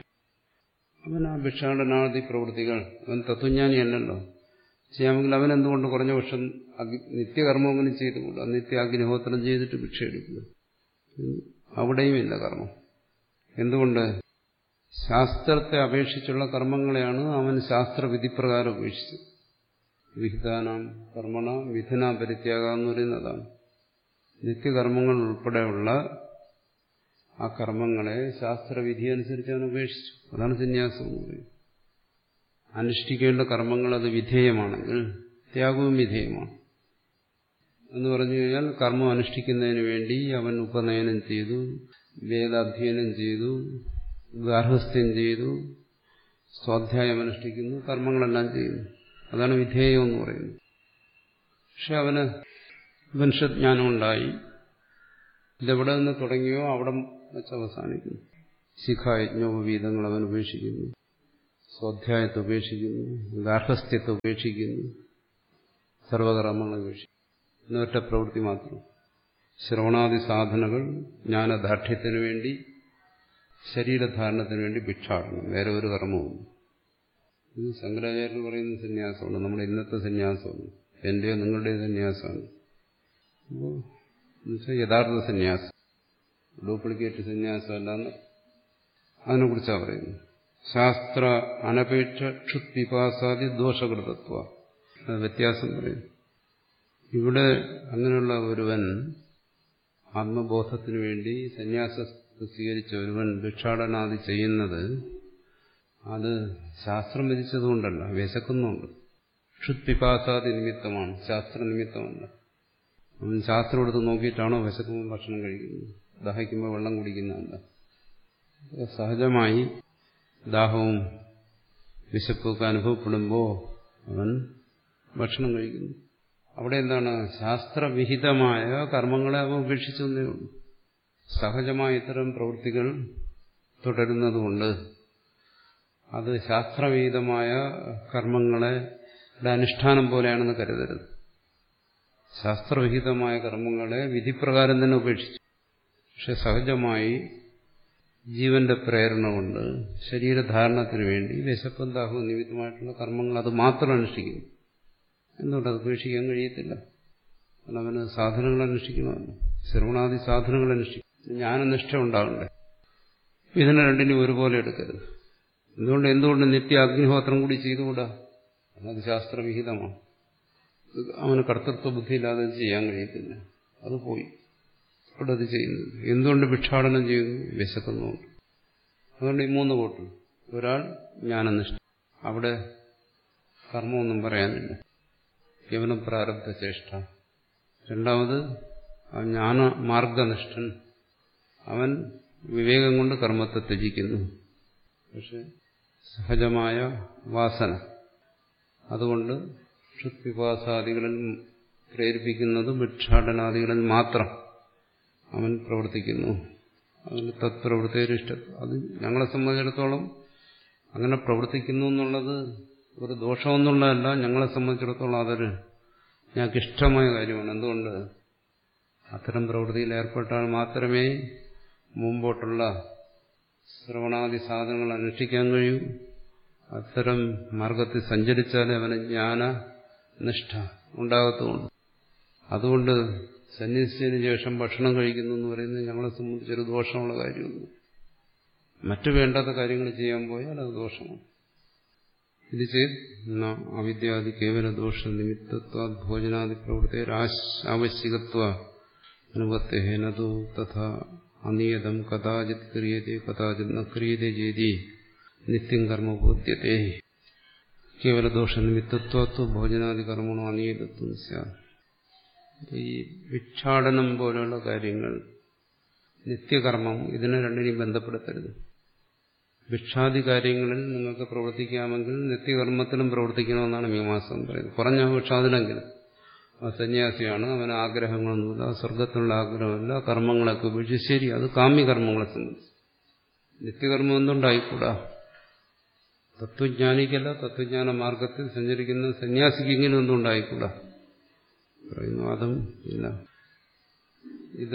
അവൻ ആ ഭിക്ഷാടനാദി പ്രവൃത്തികൾ അവൻ തത്വജ്ഞാനിയല്ലല്ലോ ചെയ്യാമെങ്കിൽ അവൻ എന്തുകൊണ്ട് കുറഞ്ഞ പക്ഷം നിത്യകർമ്മമെങ്കിലും ചെയ്തുകൂടാ നിത്യ അഗ്നിഹോത്രം ചെയ്തിട്ട് ഭിക്ഷ എടുക്കുക അവിടെയും ഇല്ല കർമ്മം എന്തുകൊണ്ട് ശാസ്ത്രത്തെ അപേക്ഷിച്ചുള്ള കർമ്മങ്ങളെയാണ് അവൻ ശാസ്ത്രവിധിപ്രകാരം ഉപേക്ഷിച്ചത് വിഹിതാനാം കർമ്മണ വിധന പരിത്യാഗ എന്ന് പറയുന്നതാണ് നിത്യകർമ്മങ്ങൾ ഉൾപ്പെടെയുള്ള ആ കർമ്മങ്ങളെ ശാസ്ത്രവിധി അനുസരിച്ച് അവൻ ഉപേക്ഷിച്ചു അതാണ് സന്യാസം എന്ന് പറയുന്നത് അനുഷ്ഠിക്കേണ്ട കർമ്മങ്ങൾ അത് വിധേയമാണെങ്കിൽ ത്യാഗവും വിധേയമാണ് എന്ന് പറഞ്ഞു കഴിഞ്ഞാൽ കർമ്മം അനുഷ്ഠിക്കുന്നതിന് വേണ്ടി അവൻ ഉപനയനം ചെയ്തു വേദാധ്യയനം ചെയ്തു ഗാർഹസ്ഥ്യം ചെയ്തു സ്വാധ്യായം അനുഷ്ഠിക്കുന്നു കർമ്മങ്ങളെല്ലാം ചെയ്യുന്നു അതാണ് വിധേയം എന്ന് പറയുന്നത് പക്ഷെ അവന് വംശജ്ഞാനം ഉണ്ടായി ഇതെവിടെ നിന്ന് തുടങ്ങിയോ അവിടെ വെച്ച് അവസാനിക്കുന്നു ശിഖായജ്ഞോപവീതങ്ങൾ അവൻ ഉപേക്ഷിക്കുന്നു സ്വാധ്യായത്തെ ഉപേക്ഷിക്കുന്നു ഗാർഹസ്ഥ്യത്തെ ഉപേക്ഷിക്കുന്നു സർവകർമ്മങ്ങളെ ഉപേക്ഷിക്കുന്നു എന്നൊറ്റ പ്രവൃത്തി മാത്രം ശ്രവണാദി സാധനകൾ ജ്ഞാനദാർഢ്യത്തിനു വേണ്ടി ശരീരധാരണത്തിന് വേണ്ടി ഭിക്ഷാടനം വേറെ ഒരു കർമ്മവും ഇത് ശങ്കരാചാര്യർ പറയുന്ന സന്യാസമാണ് നമ്മുടെ ഇന്നത്തെ സന്യാസമാണ് എന്റെയോ നിങ്ങളുടെയോ സന്യാസമാണ് അപ്പോൾ എന്നുവെച്ചാൽ യഥാർത്ഥ സന്യാസം ഡ്യൂപ്ലിക്കേറ്റ് സന്യാസമല്ലെന്ന് അതിനെക്കുറിച്ചാണ് പറയുന്നത് ശാസ്ത്ര അനപേക്ഷ ക്ഷുത് വിപാസാദി ദോഷകൃതത്വ അത് വ്യത്യാസം പറയും ഇവിടെ അങ്ങനെയുള്ള ഒരുവൻ ആത്മബോധത്തിനു വേണ്ടി സന്യാസത്തെ സ്വീകരിച്ച ഒരുവൻ ഭിക്ഷാടനാദി ചെയ്യുന്നത് അത് ശാസ്ത്രം വിധിച്ചതുകൊണ്ടല്ല വിശക്കുന്നുണ്ട് ക്ഷുത് പിപാസാദി നിമിത്തമാണ് ശാസ്ത്രനിമിത്തമല്ല അവൻ ശാസ്ത്രം എടുത്ത് നോക്കിയിട്ടാണോ വിശക്കുമ്പോൾ ഭക്ഷണം കഴിക്കുന്നത് ദാഹിക്കുമ്പോൾ വെള്ളം കുടിക്കുന്നതല്ല സഹജമായി ദാഹവും വിശപ്പൊക്കെ അനുഭവപ്പെടുമ്പോൾ അവൻ ഭക്ഷണം കഴിക്കുന്നു അവിടെ എന്താണ് ശാസ്ത്രവിഹിതമായ കർമ്മങ്ങളെ അവൻ ഉപേക്ഷിച്ചെന്നേ ഉള്ളൂ സഹജമായ ഇത്തരം പ്രവൃത്തികൾ തുടരുന്നതുകൊണ്ട് അത് ശാസ്ത്രവിഹിതമായ കർമ്മങ്ങളെ അനുഷ്ഠാനം പോലെയാണെന്ന് കരുതരുത് ശാസ്ത്രവിഹിതമായ കർമ്മങ്ങളെ വിധിപ്രകാരം തന്നെ ഉപേക്ഷിച്ചു പക്ഷെ സഹജമായി ജീവന്റെ പ്രേരണ കൊണ്ട് ശരീരധാരണത്തിന് വേണ്ടി വിശപ്പും ദാഹവും നിമിത്തമായിട്ടുള്ള കർമ്മങ്ങൾ അത് മാത്രം അനുഷ്ഠിക്കുന്നു എന്തുകൊണ്ട് അത് ഉപേക്ഷിക്കാൻ കഴിയത്തില്ല കാരണം അവന് സാധനങ്ങൾ അനുഷ്ഠിക്കണമല്ലോ ശ്രവണാദി സാധനങ്ങൾ അനുഷ്ഠിക്കും ജ്ഞാനനിഷ്ഠ ഉണ്ടാകണ്ടേ ഇതിനെ രണ്ടിനും ഒരുപോലെ എടുക്കരുത് എന്തുകൊണ്ട് എന്തുകൊണ്ട് നിത്യ അഗ്നിഹോത്രം കൂടി ചെയ്തുകൂടാ അത് ശാസ്ത്രവിഹിതമാണ് അവന് കർത്തൃത്വ ബുദ്ധിയില്ലാതെ ചെയ്യാൻ കഴിയത്തില്ല അത് പോയി അവിടെ അത് ചെയ്യുന്നത് എന്തുകൊണ്ട് ഭിക്ഷാടനം ചെയ്യുന്നു വിശക്കുന്നുണ്ട് അതുകൊണ്ട് ഈ മൂന്ന് കൂട്ടം ഒരാൾ ജ്ഞാനനിഷ്ഠ അവിടെ കർമ്മമൊന്നും പറയാനില്ല കേവലം പ്രാരബ്ധ ചേഷ്ട രണ്ടാമത് ആ ജ്ഞാന മാർഗനിഷ്ഠൻ അവൻ വിവേകം കൊണ്ട് കർമ്മത്തെ ത്യജിക്കുന്നു പക്ഷെ സഹജമായ വാസന അതുകൊണ്ട് ക്ഷുത്വിപാസാദികളിൽ പ്രേരിപ്പിക്കുന്നത് ഭിക്ഷാടനാദികളിൽ മാത്രം അവൻ പ്രവർത്തിക്കുന്നു അതിന് തത്പ്രവൃത്തിയിഷ്ട അത് ഞങ്ങളെ സംബന്ധിച്ചിടത്തോളം അങ്ങനെ പ്രവർത്തിക്കുന്നു എന്നുള്ളത് ഒരു ദോഷമൊന്നുള്ളതല്ല ഞങ്ങളെ സംബന്ധിച്ചിടത്തോളം അതൊരു ഞങ്ങൾക്ക് ഇഷ്ടമായ കാര്യമാണ് എന്തുകൊണ്ട് അത്തരം പ്രവൃത്തിയിൽ ഏർപ്പെട്ടാൽ മാത്രമേ മുമ്പോട്ടുള്ള ശ്രവണാദി സാധനങ്ങൾ അനുഷ്ഠിക്കാൻ കഴിയൂ അത്തരം മാർഗത്തിൽ സഞ്ചരിച്ചാലേ അവന് ജ്ഞാന നിഷ്ഠ ഉണ്ടാകത്തുള്ളൂ അതുകൊണ്ട് സന്യസിച്ചതിന് ശേഷം ഭക്ഷണം കഴിക്കുന്നു എന്ന് പറയുന്നത് ഞങ്ങളെ സംബന്ധിച്ചൊരു ദോഷമുള്ള കാര്യമൊന്നും മറ്റു വേണ്ടാത്ത കാര്യങ്ങൾ ചെയ്യാൻ പോയാൽ അത് ദോഷമാണ് ഇത് ചെയ്ത് അവിദ്യാദി കേവല ദോഷ നിമിത്തത്വ ഭോജനാദി പ്രവൃത്തി ആവശ്യകത്വ അനുപത്തേനതു തഥാ അനിയതം കഥാചിത് ക്രിയത്തെ കഥാചിത് ന ക്രിയത്തെ ചെയ്തി നിത്യം കർമ്മ ബോധ്യത്തെ കേവല ദോഷ നിമിത്തത്വത്വ ഭോജനാദി കർമ്മണോ അനിയതത്വം സ്യാത് ഈ ഭിക്ഷാടനം പോലെയുള്ള കാര്യങ്ങൾ നിത്യകർമ്മം ഇതിനെ രണ്ടിനെയും ബന്ധപ്പെടുത്തരുത് ഭിക്ഷാദി കാര്യങ്ങളിൽ നിങ്ങൾക്ക് പ്രവർത്തിക്കാമെങ്കിൽ നിത്യകർമ്മത്തിലും പ്രവർത്തിക്കണമെന്നാണ് മീമാസം പറയുന്നത് കുറഞ്ഞ ഭിക്ഷാദിനെങ്കിലും ആ സന്യാസിയാണ് അവന് ആഗ്രഹങ്ങളൊന്നുമില്ല സ്വർഗത്തിനുള്ള ആഗ്രഹമില്ല കർമ്മങ്ങളൊക്കെ ഉപേക്ഷിച്ച് ശരി അത് കാമ്യകർമ്മങ്ങളെ സംബന്ധിച്ച് നിത്യകർമ്മം എന്തുണ്ടായിക്കൂടാ തത്വജ്ഞാനിക്കല്ല തത്വജ്ഞാന മാർഗത്തിൽ സഞ്ചരിക്കുന്ന സന്യാസിക്കെങ്കിലും ഒന്നും ഉണ്ടായിക്കൂടാ പറയുന്നു അതും ഇല്ല ഇത്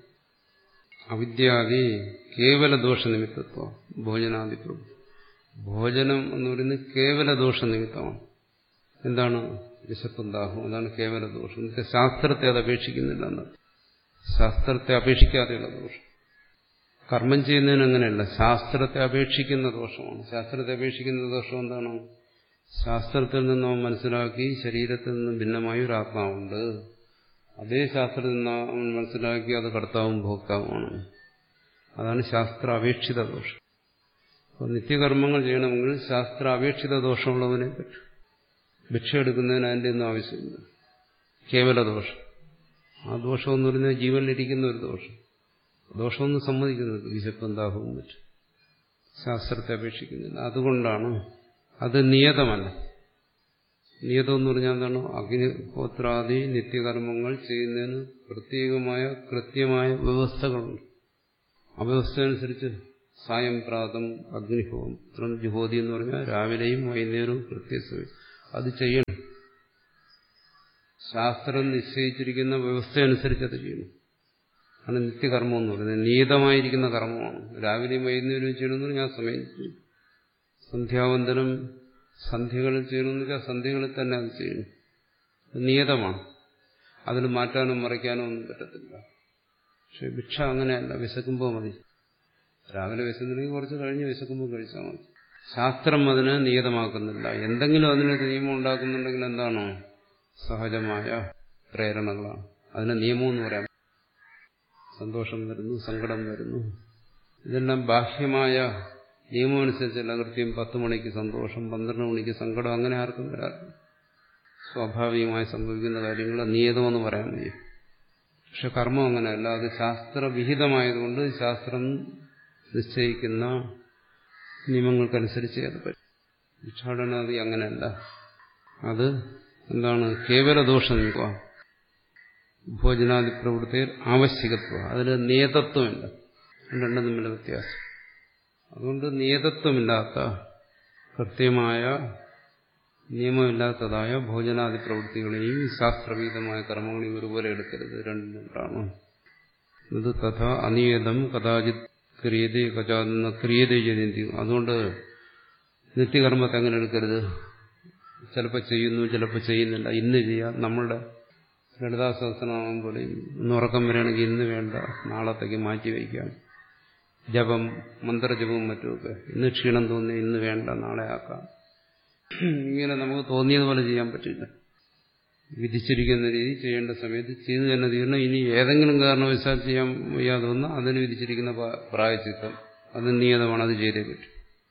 അവിദ്യാദി കേവല ദോഷനിമിത്തത്വം ഭോജനാദി പ്രഭു ഭോജനം എന്ന് പറയുന്നത് കേവല ദോഷനിമിത്തമാണ് എന്താണ് വിശപ്പും ദാഹവും അതാണ് കേവല ദോഷം എന്നിട്ട് ശാസ്ത്രത്തെ അത് അപേക്ഷിക്കുന്നില്ല എന്ന് ശാസ്ത്രത്തെ അപേക്ഷിക്കാതെയുള്ള ദോഷം കർമ്മം ചെയ്യുന്നതിന് അങ്ങനെയല്ല ശാസ്ത്രത്തെ അപേക്ഷിക്കുന്ന ദോഷമാണ് ശാസ്ത്രത്തെ അപേക്ഷിക്കുന്ന ദോഷം എന്താണ് ശാസ്ത്രത്തിൽ നിന്ന് അവൻ മനസ്സിലാക്കി ശരീരത്തിൽ നിന്നും ഭിന്നമായ ഒരു ആത്മാവുണ്ട് അതേ ശാസ്ത്രത്തിൽ നിന്ന് അവൻ മനസ്സിലാക്കി അത് കർത്താവും ഭോക്താവുമാണ് അതാണ് ശാസ്ത്ര അപേക്ഷിത ദോഷം അപ്പോൾ നിത്യകർമ്മങ്ങൾ ചെയ്യണമെങ്കിൽ ശാസ്ത്ര അപേക്ഷിത ദോഷമുള്ളവനെ പറ്റും ഭിക്ഷ എടുക്കുന്നതിന് അതിൻ്റെ ഒന്നും ആവശ്യമില്ല കേവല ദോഷം ആ ദോഷം എന്ന് പറയുന്നത് ജീവനിലിരിക്കുന്ന ഒരു ദോഷം ദോഷമൊന്നും സമ്മതിക്കുന്നില്ല വിശപ്പും ദാഹവും മറ്റും ശാസ്ത്രത്തെ അപേക്ഷിക്കുന്നില്ല അതുകൊണ്ടാണ് അത് നിയതമല്ല നിയതം എന്ന് പറഞ്ഞാൽ എന്താണ് അഗ്നിഹോത്രാദി നിത്യകർമ്മങ്ങൾ ചെയ്യുന്നതിന് പ്രത്യേകമായ കൃത്യമായ വ്യവസ്ഥകളുണ്ട് ആ വ്യവസ്ഥ അനുസരിച്ച് സായം പ്രാതം അഗ്നിഹോത്രം ജുഹോതി എന്ന് പറഞ്ഞാൽ രാവിലെയും വൈകുന്നേരവും കൃത്യസമയം അത് ചെയ്യണം ശാസ്ത്രം നിശ്ചയിച്ചിരിക്കുന്ന വ്യവസ്ഥ അനുസരിച്ച് അത് ചെയ്യണം ആണ് നിത്യകർമ്മം എന്ന് പറയുന്നത് നിയതമായിരിക്കുന്ന കർമ്മമാണ് രാവിലെയും വൈകുന്നേരവും ചെയ്യണമെന്ന് പറഞ്ഞാൽ ആ സമയം ചെയ്യും സന്ധ്യാവന്തനം സന്ധ്യകളിൽ ചെയ്യണമെന്ന് വെച്ചാൽ സന്ധ്യകളിൽ തന്നെ അത് ചെയ്യണം അത് നിയതമാണ് അതിൽ മാറ്റാനോ മറയ്ക്കാനോ ഒന്നും പറ്റത്തില്ല പക്ഷെ ഭിക്ഷ അങ്ങനെയല്ല വിശക്കുമ്പോൾ മതി രാവിലെ വിശക്കുന്നെങ്കിൽ കുറച്ച് കഴിഞ്ഞ് വിശക്കുമ്പോൾ കഴിച്ചാൽ മതി ശാസ്ത്രം അതിന് നിയതമാക്കുന്നില്ല എന്തെങ്കിലും അതിനൊരു നിയമം ഉണ്ടാക്കുന്നുണ്ടെങ്കിൽ എന്താണോ സഹജമായ പ്രേരണകളാണ് അതിന് നിയമം എന്ന് പറയാം സന്തോഷം വരുന്നു സങ്കടം വരുന്നു ഇതെല്ലാം ബാഹ്യമായ നിയമം അനുസരിച്ചല്ല കൃത്യം പത്ത് മണിക്ക് സന്തോഷം പന്ത്രണ്ട് മണിക്ക് സങ്കടം അങ്ങനെ ആർക്കും വരാറില്ല സ്വാഭാവികമായി സംഭവിക്കുന്ന കാര്യങ്ങൾ നിയതമെന്ന് പറയാൻ വയ്യ പക്ഷെ കർമ്മം അങ്ങനെയല്ല അത് ശാസ്ത്രവിഹിതമായതുകൊണ്ട് ശാസ്ത്രം നിശ്ചയിക്കുന്ന നിയമങ്ങൾക്കനുസരിച്ച് അത് പറ്റും ഭിക്ഷാടനാദി അങ്ങനെയല്ല അത് എന്താണ് കേവല ദോഷം നീക്കുക ഭോജനാദി പ്രവൃത്തിയിൽ ആവശ്യകത്വം അതിൽ നിയതത്വമില്ല രണ്ടും തമ്മിലുള്ള വ്യത്യാസം അതുകൊണ്ട് നിയതത്വമില്ലാത്ത കൃത്യമായ നിയമമില്ലാത്തതായ ഭോജനാദി പ്രവൃത്തികളെയും ശാസ്ത്രവീതമായ കർമ്മങ്ങളെയും ഒരുപോലെ എടുക്കരുത് രണ്ടും രണ്ടാണ് ഇത് തഥാ അനിയതം കഥാചിത് ക്രിയതേ കഥാന്ന ക്രിയതേ ചെയ്തു അതുകൊണ്ട് നിത്യകർമ്മത്തെ അങ്ങനെ എടുക്കരുത് ചിലപ്പോൾ ചെയ്യുന്നു ചിലപ്പോൾ ചെയ്യുന്നില്ല ഇന്ന് ചെയ്യാം നമ്മളുടെ ലളിതാ സഹസ്രനാമം പോലെയും ഇന്ന് ഉറക്കം വരികയാണെങ്കിൽ ഇന്ന് വേണ്ട നാളത്തേക്ക് മാറ്റി വയ്ക്കാം ജപം മന്ത്രജപവും മറ്റുമൊക്കെ ഇന്ന് ക്ഷീണം തോന്നി ഇന്ന് വേണ്ട നാളെ ആക്കാം ഇങ്ങനെ നമുക്ക് തോന്നിയതുപോലെ ചെയ്യാൻ പറ്റില്ല വിധിച്ചിരിക്കുന്ന രീതി ചെയ്യേണ്ട സമയത്ത് ചെയ്തു തന്നെ തീരണം ഇനി ഏതെങ്കിലും കാരണവശാൽ ചെയ്യാൻ വയ്യാതെ വന്നാൽ അതിന് വിധിച്ചിരിക്കുന്ന പ്രായച്ചിത്തം അത് നിയതമാണ് അത് ചെയ്തേ പറ്റും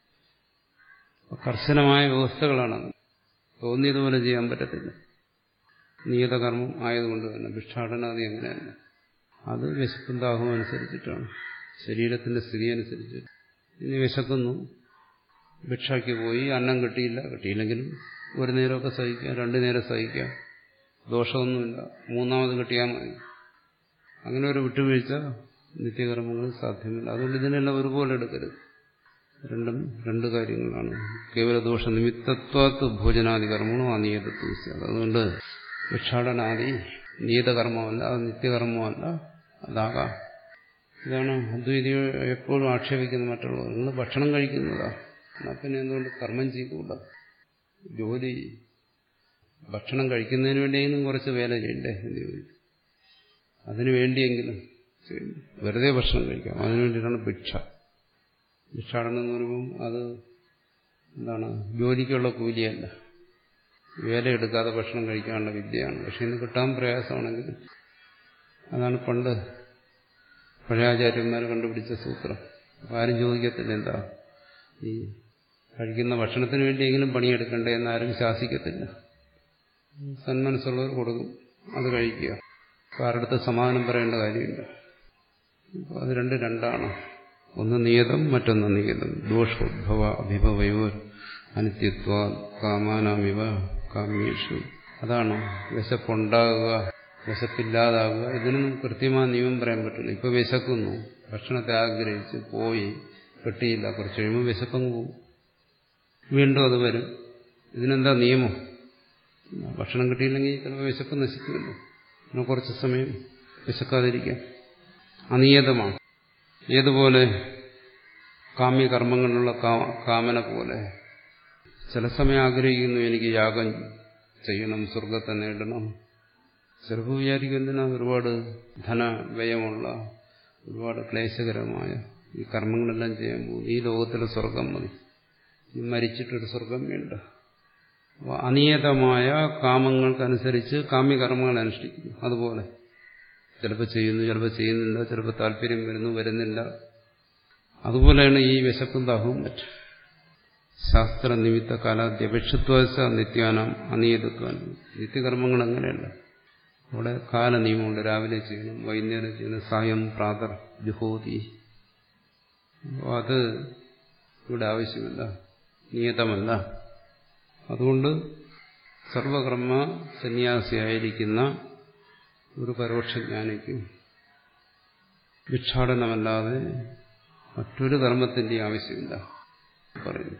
കർശനമായ വ്യവസ്ഥകളാണ് തോന്നിയതുപോലെ ചെയ്യാൻ പറ്റത്തില്ല നിയതകർമ്മം ആയതുകൊണ്ട് തന്നെ ഭിക്ഷാടനാദി അങ്ങനെയല്ല അത് വിശപ്പും ദാഹവും അനുസരിച്ചിട്ടാണ് ശരീരത്തിന്റെ സ്ഥിതി അനുസരിച്ച് ഇനി വിശക്കുന്നു ഭിക്ഷയ്ക്ക് പോയി അന്നം കിട്ടിയില്ല കിട്ടിയില്ലെങ്കിലും ഒരു നേരമൊക്കെ സഹിക്കാം രണ്ടു നേരം സഹിക്കാം ദോഷമൊന്നുമില്ല മൂന്നാമത് കിട്ടിയാൽ മതി അങ്ങനെ ഒരു വിട്ടുവീഴ്ച നിത്യകർമ്മങ്ങൾ സാധ്യമല്ല അതുകൊണ്ട് ഇതിനെല്ലാം ഒരുപോലെ എടുക്കരുത് രണ്ടും രണ്ട് കാര്യങ്ങളാണ് കേവല ദോഷ നിമിത്തത്വത്ത് ഭോജനാദി കർമ്മണോ അനിയതത്വം അതുകൊണ്ട് ഭിക്ഷാടനാദി നിയതകർമ്മമല്ല അത് നിത്യകർമ്മമല്ല അതാകാം ഇതാണ് അദ്വൈതികൾ എപ്പോഴും ആക്ഷേപിക്കുന്ന മറ്റുള്ളവർ നിങ്ങൾ ഭക്ഷണം കഴിക്കുന്നതാ എന്നാൽ പിന്നെ എന്തുകൊണ്ട് കർമ്മം ചെയ്തുകൂടാ ജോലി ഭക്ഷണം കഴിക്കുന്നതിന് വേണ്ടിയെങ്കിലും കുറച്ച് വേല ചെയ്യണ്ടേ എന്ന് ചോദിച്ചു അതിനു വേണ്ടിയെങ്കിലും വെറുതെ ഭക്ഷണം കഴിക്കാം അതിനു വേണ്ടിയിട്ടാണ് ഭിക്ഷ ഭിക്ഷാടനം എന്ന് പറയുമ്പം അത് എന്താണ് ജോലിക്കുള്ള കൂലിയല്ല വേല എടുക്കാതെ ഭക്ഷണം കഴിക്കാനുള്ള വിദ്യയാണ് പക്ഷെ ഇന്ന് കിട്ടാൻ പ്രയാസമാണെങ്കിൽ അതാണ് പണ്ട് പഴയാചാര്യന്മാർ കണ്ടുപിടിച്ച സൂത്രം അപ്പം ആരും ചോദിക്കത്തില്ല എന്താ ഈ കഴിക്കുന്ന ഭക്ഷണത്തിന് വേണ്ടിയെങ്കിലും പണിയെടുക്കണ്ടേ എന്ന് ആരും ശാസിക്കത്തില്ല സന്മനസ്സുള്ളവർ കൊടുക്കും അത് കഴിക്കുക അപ്പോൾ ആരുടെ സമാധാനം പറയേണ്ട കാര്യമില്ല അപ്പോൾ അത് രണ്ട് രണ്ടാണ് ഒന്ന് നിയതം മറ്റൊന്ന് നിയതം ദോഷോദ്ഭവ അഭിഭവയോ അനിത്യത്വ കാമാനാമിവ കാമ്യേഷു അതാണ് വിശപ്പുണ്ടാകുക വിശപ്പില്ലാതാകുക ഇതിനൊന്നും കൃത്യമായ നിയമം പറയാൻ പറ്റില്ല ഇപ്പൊ വിശക്കുന്നു ഭക്ഷണത്തെ ആഗ്രഹിച്ച് പോയി കിട്ടിയില്ല കുറച്ച് കഴിയുമ്പോൾ വിശപ്പങ്ങ് പോകും വീണ്ടും അത് വരും ഇതിനെന്താ നിയമം ഭക്ഷണം കിട്ടിയില്ലെങ്കിൽ ചിലപ്പോൾ വിശപ്പ് നശിക്കുമല്ലോ പിന്നെ കുറച്ച് സമയം വിശക്കാതിരിക്കാം അനിയതമാണ് ഏതുപോലെ കാമ്യകർമ്മങ്ങളിലുള്ള കാമന പോലെ ചില സമയം ആഗ്രഹിക്കുന്നു എനിക്ക് യാഗം ചെയ്യണം സ്വർഗത്തെ നേടണം ചിലപ്പോൾ വിചാരിക്കും എന്തിനാ ഒരുപാട് ധനവ്യയമുള്ള ഒരുപാട് ക്ലേശകരമായ ഈ കർമ്മങ്ങളെല്ലാം ചെയ്യാൻ പോകും ഈ ലോകത്തിലെ സ്വർഗം മതി മരിച്ചിട്ടൊരു സ്വർഗം വേണ്ട അപ്പോൾ അനിയതമായ കാമങ്ങൾക്കനുസരിച്ച് കാമ്യകർമ്മങ്ങൾ അനുഷ്ഠിക്കുന്നു അതുപോലെ ചിലപ്പോൾ ചെയ്യുന്നു ചിലപ്പോൾ ചെയ്യുന്നില്ല ചിലപ്പോൾ താല്പര്യം വരുന്നു വരുന്നില്ല അതുപോലെയാണ് ഈ വിശപ്പും ദാഹവും മറ്റും ശാസ്ത്രനിമിത്ത കാലാദ്യപേക്ഷത്വസ നിത്യാനം അനിയതത്വാനം നിത്യകർമ്മങ്ങൾ അങ്ങനെയല്ല അവിടെ കാലനിയമമുണ്ട് രാവിലെ ചെയ്യണം വൈകുന്നേരം ചെയ്യണം സായം പ്രാതർ ജുഹോതി അപ്പോൾ അത് ഇവിടെ ആവശ്യമില്ല നിയതമല്ല അതുകൊണ്ട് സർവകർമ്മ സന്യാസിയായിരിക്കുന്ന ഒരു പരോക്ഷജ്ഞാനിക്കും ഭിക്ഷാടനമല്ലാതെ മറ്റൊരു കർമ്മത്തിന്റെ ആവശ്യമില്ല പറയുന്നു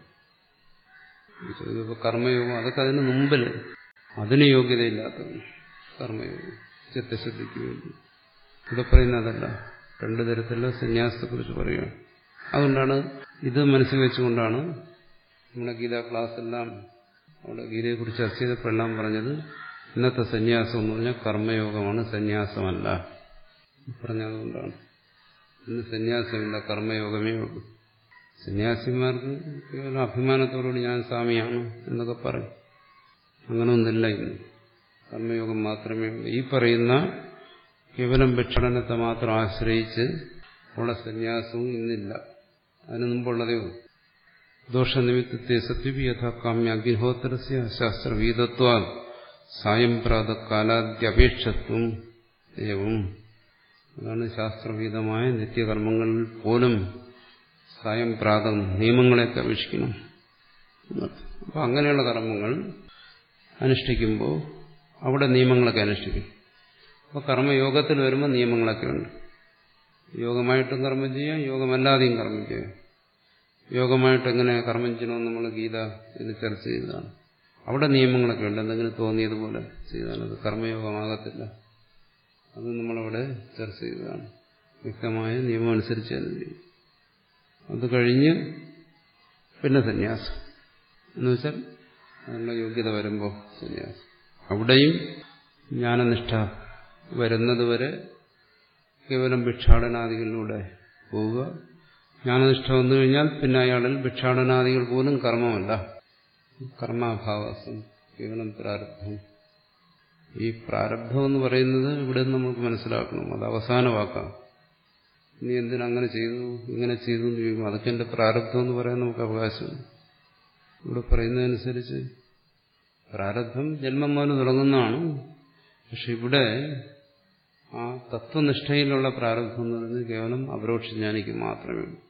ഇതിപ്പോ കർമ്മയോഗം അതൊക്കെ അതിന് മുമ്പിൽ അതിന് യോഗ്യതയില്ലാത്തത് കർമ്മയോഗം ചിത്തശുദ്ധിക്ക് വേണ്ടി ഇവിടെ പറയുന്നതല്ല രണ്ടു തരത്തിലുള്ള സന്യാസത്തെക്കുറിച്ച് പറയുകയാണ് അതുകൊണ്ടാണ് ഇത് മനസ്സിൽ വെച്ചുകൊണ്ടാണ് നമ്മുടെ ഗീതാ ക്ലാസ്സെല്ലാം അവിടെ ഗീതയെക്കുറിച്ച് ചർച്ച ചെയ്തപ്പോഴെല്ലാം പറഞ്ഞത് ഇന്നത്തെ സന്യാസം എന്ന് പറഞ്ഞാൽ കർമ്മയോഗമാണ് സന്യാസമല്ല പറഞ്ഞതുകൊണ്ടാണ് ഇന്ന് സന്യാസമില്ല കർമ്മയോഗമേ ഉള്ളൂ സന്യാസിമാർക്ക് കേവലം അഭിമാനത്തോടുകൂടി ഞാൻ സ്വാമിയാണ് എന്നൊക്കെ പറയും അങ്ങനെയൊന്നുമില്ല ഇന്ന് കർമ്മയോഗം മാത്രമേ ഉള്ളൂ ഈ പറയുന്ന കേവലം ഭിക്ഷണനത്തെ മാത്രം ആശ്രയിച്ച് ഉള്ള സന്യാസവും ഇന്നില്ല അതിനു മുമ്പുള്ളതേ ഉള്ളൂ ദോഷനിമിത്തത്തെ സത്യപി യഥാ കാമ്യ അഗ്നിഹോത്രസ്യ ശാസ്ത്രവീതത്വ സായം പ്രാതകാലാദ്യപേക്ഷത്വം ഏവം അതാണ് ശാസ്ത്രവീതമായ നിത്യകർമ്മങ്ങളിൽ പോലും സായം പ്രാതം നിയമങ്ങളെയൊക്കെ അപേക്ഷിക്കണം അപ്പൊ അങ്ങനെയുള്ള കർമ്മങ്ങൾ അനുഷ്ഠിക്കുമ്പോൾ അവിടെ നിയമങ്ങളൊക്കെ അനുഷ്ഠിക്കും അപ്പോൾ കർമ്മയോഗത്തിൽ വരുമ്പോൾ നിയമങ്ങളൊക്കെ ഉണ്ട് യോഗമായിട്ടും കർമ്മം ചെയ്യാം യോഗമല്ലാതെയും കർമ്മം ചെയ്യാം യോഗമായിട്ട് എങ്ങനെ കർമ്മം ചെയ്യണമെന്ന് നമ്മൾ ഗീത ഇത് ചർച്ച ചെയ്തതാണ് അവിടെ നിയമങ്ങളൊക്കെ ഉണ്ട് എന്തെങ്കിലും തോന്നിയതുപോലെ ചെയ്താൽ അത് കർമ്മയോഗമാകത്തില്ല അത് നമ്മളവിടെ ചർച്ച ചെയ്തതാണ് വ്യക്തമായ നിയമം അനുസരിച്ച് തന്നെ ചെയ്യും അത് കഴിഞ്ഞ് പിന്നെ സന്യാസം എന്ന് വെച്ചാൽ അതിനുള്ള യോഗ്യത വരുമ്പോൾ സന്യാസം അവിടെയും ജ്ഞാനനിഷ്ഠ വരുന്നതുവരെ കേവലം ഭിക്ഷാടനാദികളിലൂടെ പോവുക ജ്ഞാനനിഷ്ഠ വന്നു കഴിഞ്ഞാൽ പിന്നെ അയാളിൽ ഭിക്ഷാടനാദികൾ പോലും കർമ്മമല്ല കർമാഭാവാസം കേവലം പ്രാരബ്ധം ഈ പ്രാരബ്ധം എന്ന് പറയുന്നത് ഇവിടെ നമുക്ക് മനസ്സിലാക്കണം അത് അവസാന വാക്കാം നീ എന്തിനങ്ങനെ ചെയ്തു ഇങ്ങനെ ചെയ്തു എന്ന് ചോദിക്കും അതൊക്കെ എന്റെ പ്രാരബ്ധം എന്ന് പറയാൻ നമുക്ക് അവകാശം ഇവിടെ പറയുന്നതനുസരിച്ച് പ്രാരബ്ധം ജന്മം മുതൽ തുടങ്ങുന്നതാണ് പക്ഷെ ഇവിടെ ആ തത്വനിഷ്ഠയിലുള്ള പ്രാരബ്ധം എന്ന് പറയുന്നത് കേവലം അപരോക്ഷ ജ്ഞാനിക്ക് മാത്രമേ ഉള്ളൂ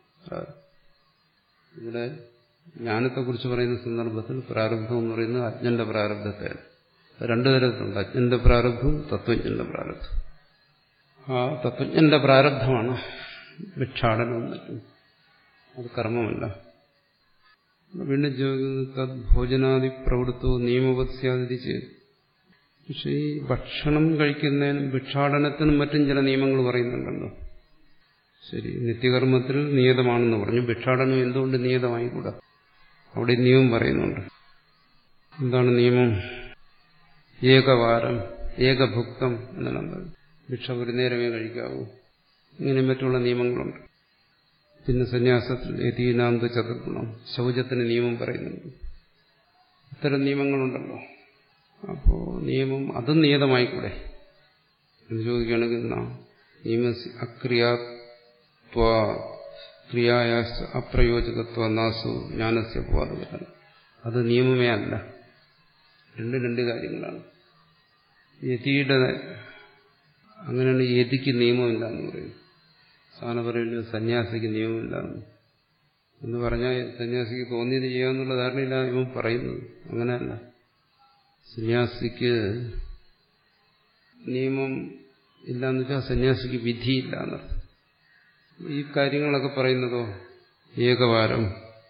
ഇവിടെ ജ്ഞാനത്തെക്കുറിച്ച് പറയുന്ന സന്ദർഭത്തിൽ പ്രാരബ്ധം എന്ന് പറയുന്നത് അജ്ഞന്റെ പ്രാരബ്ധത്തെ രണ്ടു തരത്തിലുണ്ട് അജ്ഞന്റെ പ്രാരബ്ധവും തത്വജ്ഞന്റെ പ്രാരബ്ധം ആ തത്വജ്ഞന്റെ പ്രാരബ്ധമാണ് ഭിക്ഷാടനവും മറ്റും അത് കർമ്മമല്ല വീണ്ടും ചോദിക്കുന്നത് തദ് ഭോജനാദി പ്രവൃത്തവും നിയമവത്സ്യാതി ചെയ്തു പക്ഷെ ഈ ഭക്ഷണം കഴിക്കുന്നതിനും ഭിക്ഷാടനത്തിനും മറ്റും ചില നിയമങ്ങൾ പറയുന്നുണ്ടല്ലോ ശരി നിത്യകർമ്മത്തിൽ നിയതമാണെന്ന് പറഞ്ഞു ഭിക്ഷാടനം എന്തുകൊണ്ട് നിയതമായിക്കൂടാ അവിടെ നിയമം പറയുന്നുണ്ട് എന്താണ് നിയമം ഏകവാരം ഏകഭുക്തം എന്നെല്ലാം പറയും ഭിക്ഷ ഒരു നേരമേ കഴിക്കാവൂ ഇങ്ങനെ മറ്റുള്ള നിയമങ്ങളുണ്ട് പിന്നെ സന്യാസത്തിൽ യതീനാന്ത ചതുർഗുണം ശൗചത്തിന് നിയമം പറയുന്നുണ്ട് ഇത്തരം നിയമങ്ങളുണ്ടല്ലോ അപ്പോ നിയമം അതും നിയതമായിക്കൂടെ എന്ന് ചോദിക്കുകയാണെങ്കിൽ നിയമ അക്രിയാത്വ ക്രിയായ അപ്രയോജകത്വ നാസു ജ്ഞാനസ്യ പോവാതെ അത് നിയമമേ അല്ല രണ്ട് രണ്ട് കാര്യങ്ങളാണ് യതിയുടെ അങ്ങനെയാണ് യതിക്ക് നിയമമില്ല എന്ന് പറയും സാധന പറയുന്നത് സന്യാസിക്ക് നിയമമില്ല എന്ന് പറഞ്ഞാൽ സന്യാസിക്ക് തോന്നിയത് ചെയ്യാമെന്നുള്ള ധാരണയില്ല ഇവൻ പറയുന്നത് അങ്ങനെയല്ല സന്യാസിക്ക് നിയമം ഇല്ലാന്ന് വെച്ചാൽ സന്യാസിക്ക് വിധിയില്ല എന്നർത്ഥം ഈ കാര്യങ്ങളൊക്കെ പറയുന്നതോ ഏകവാരം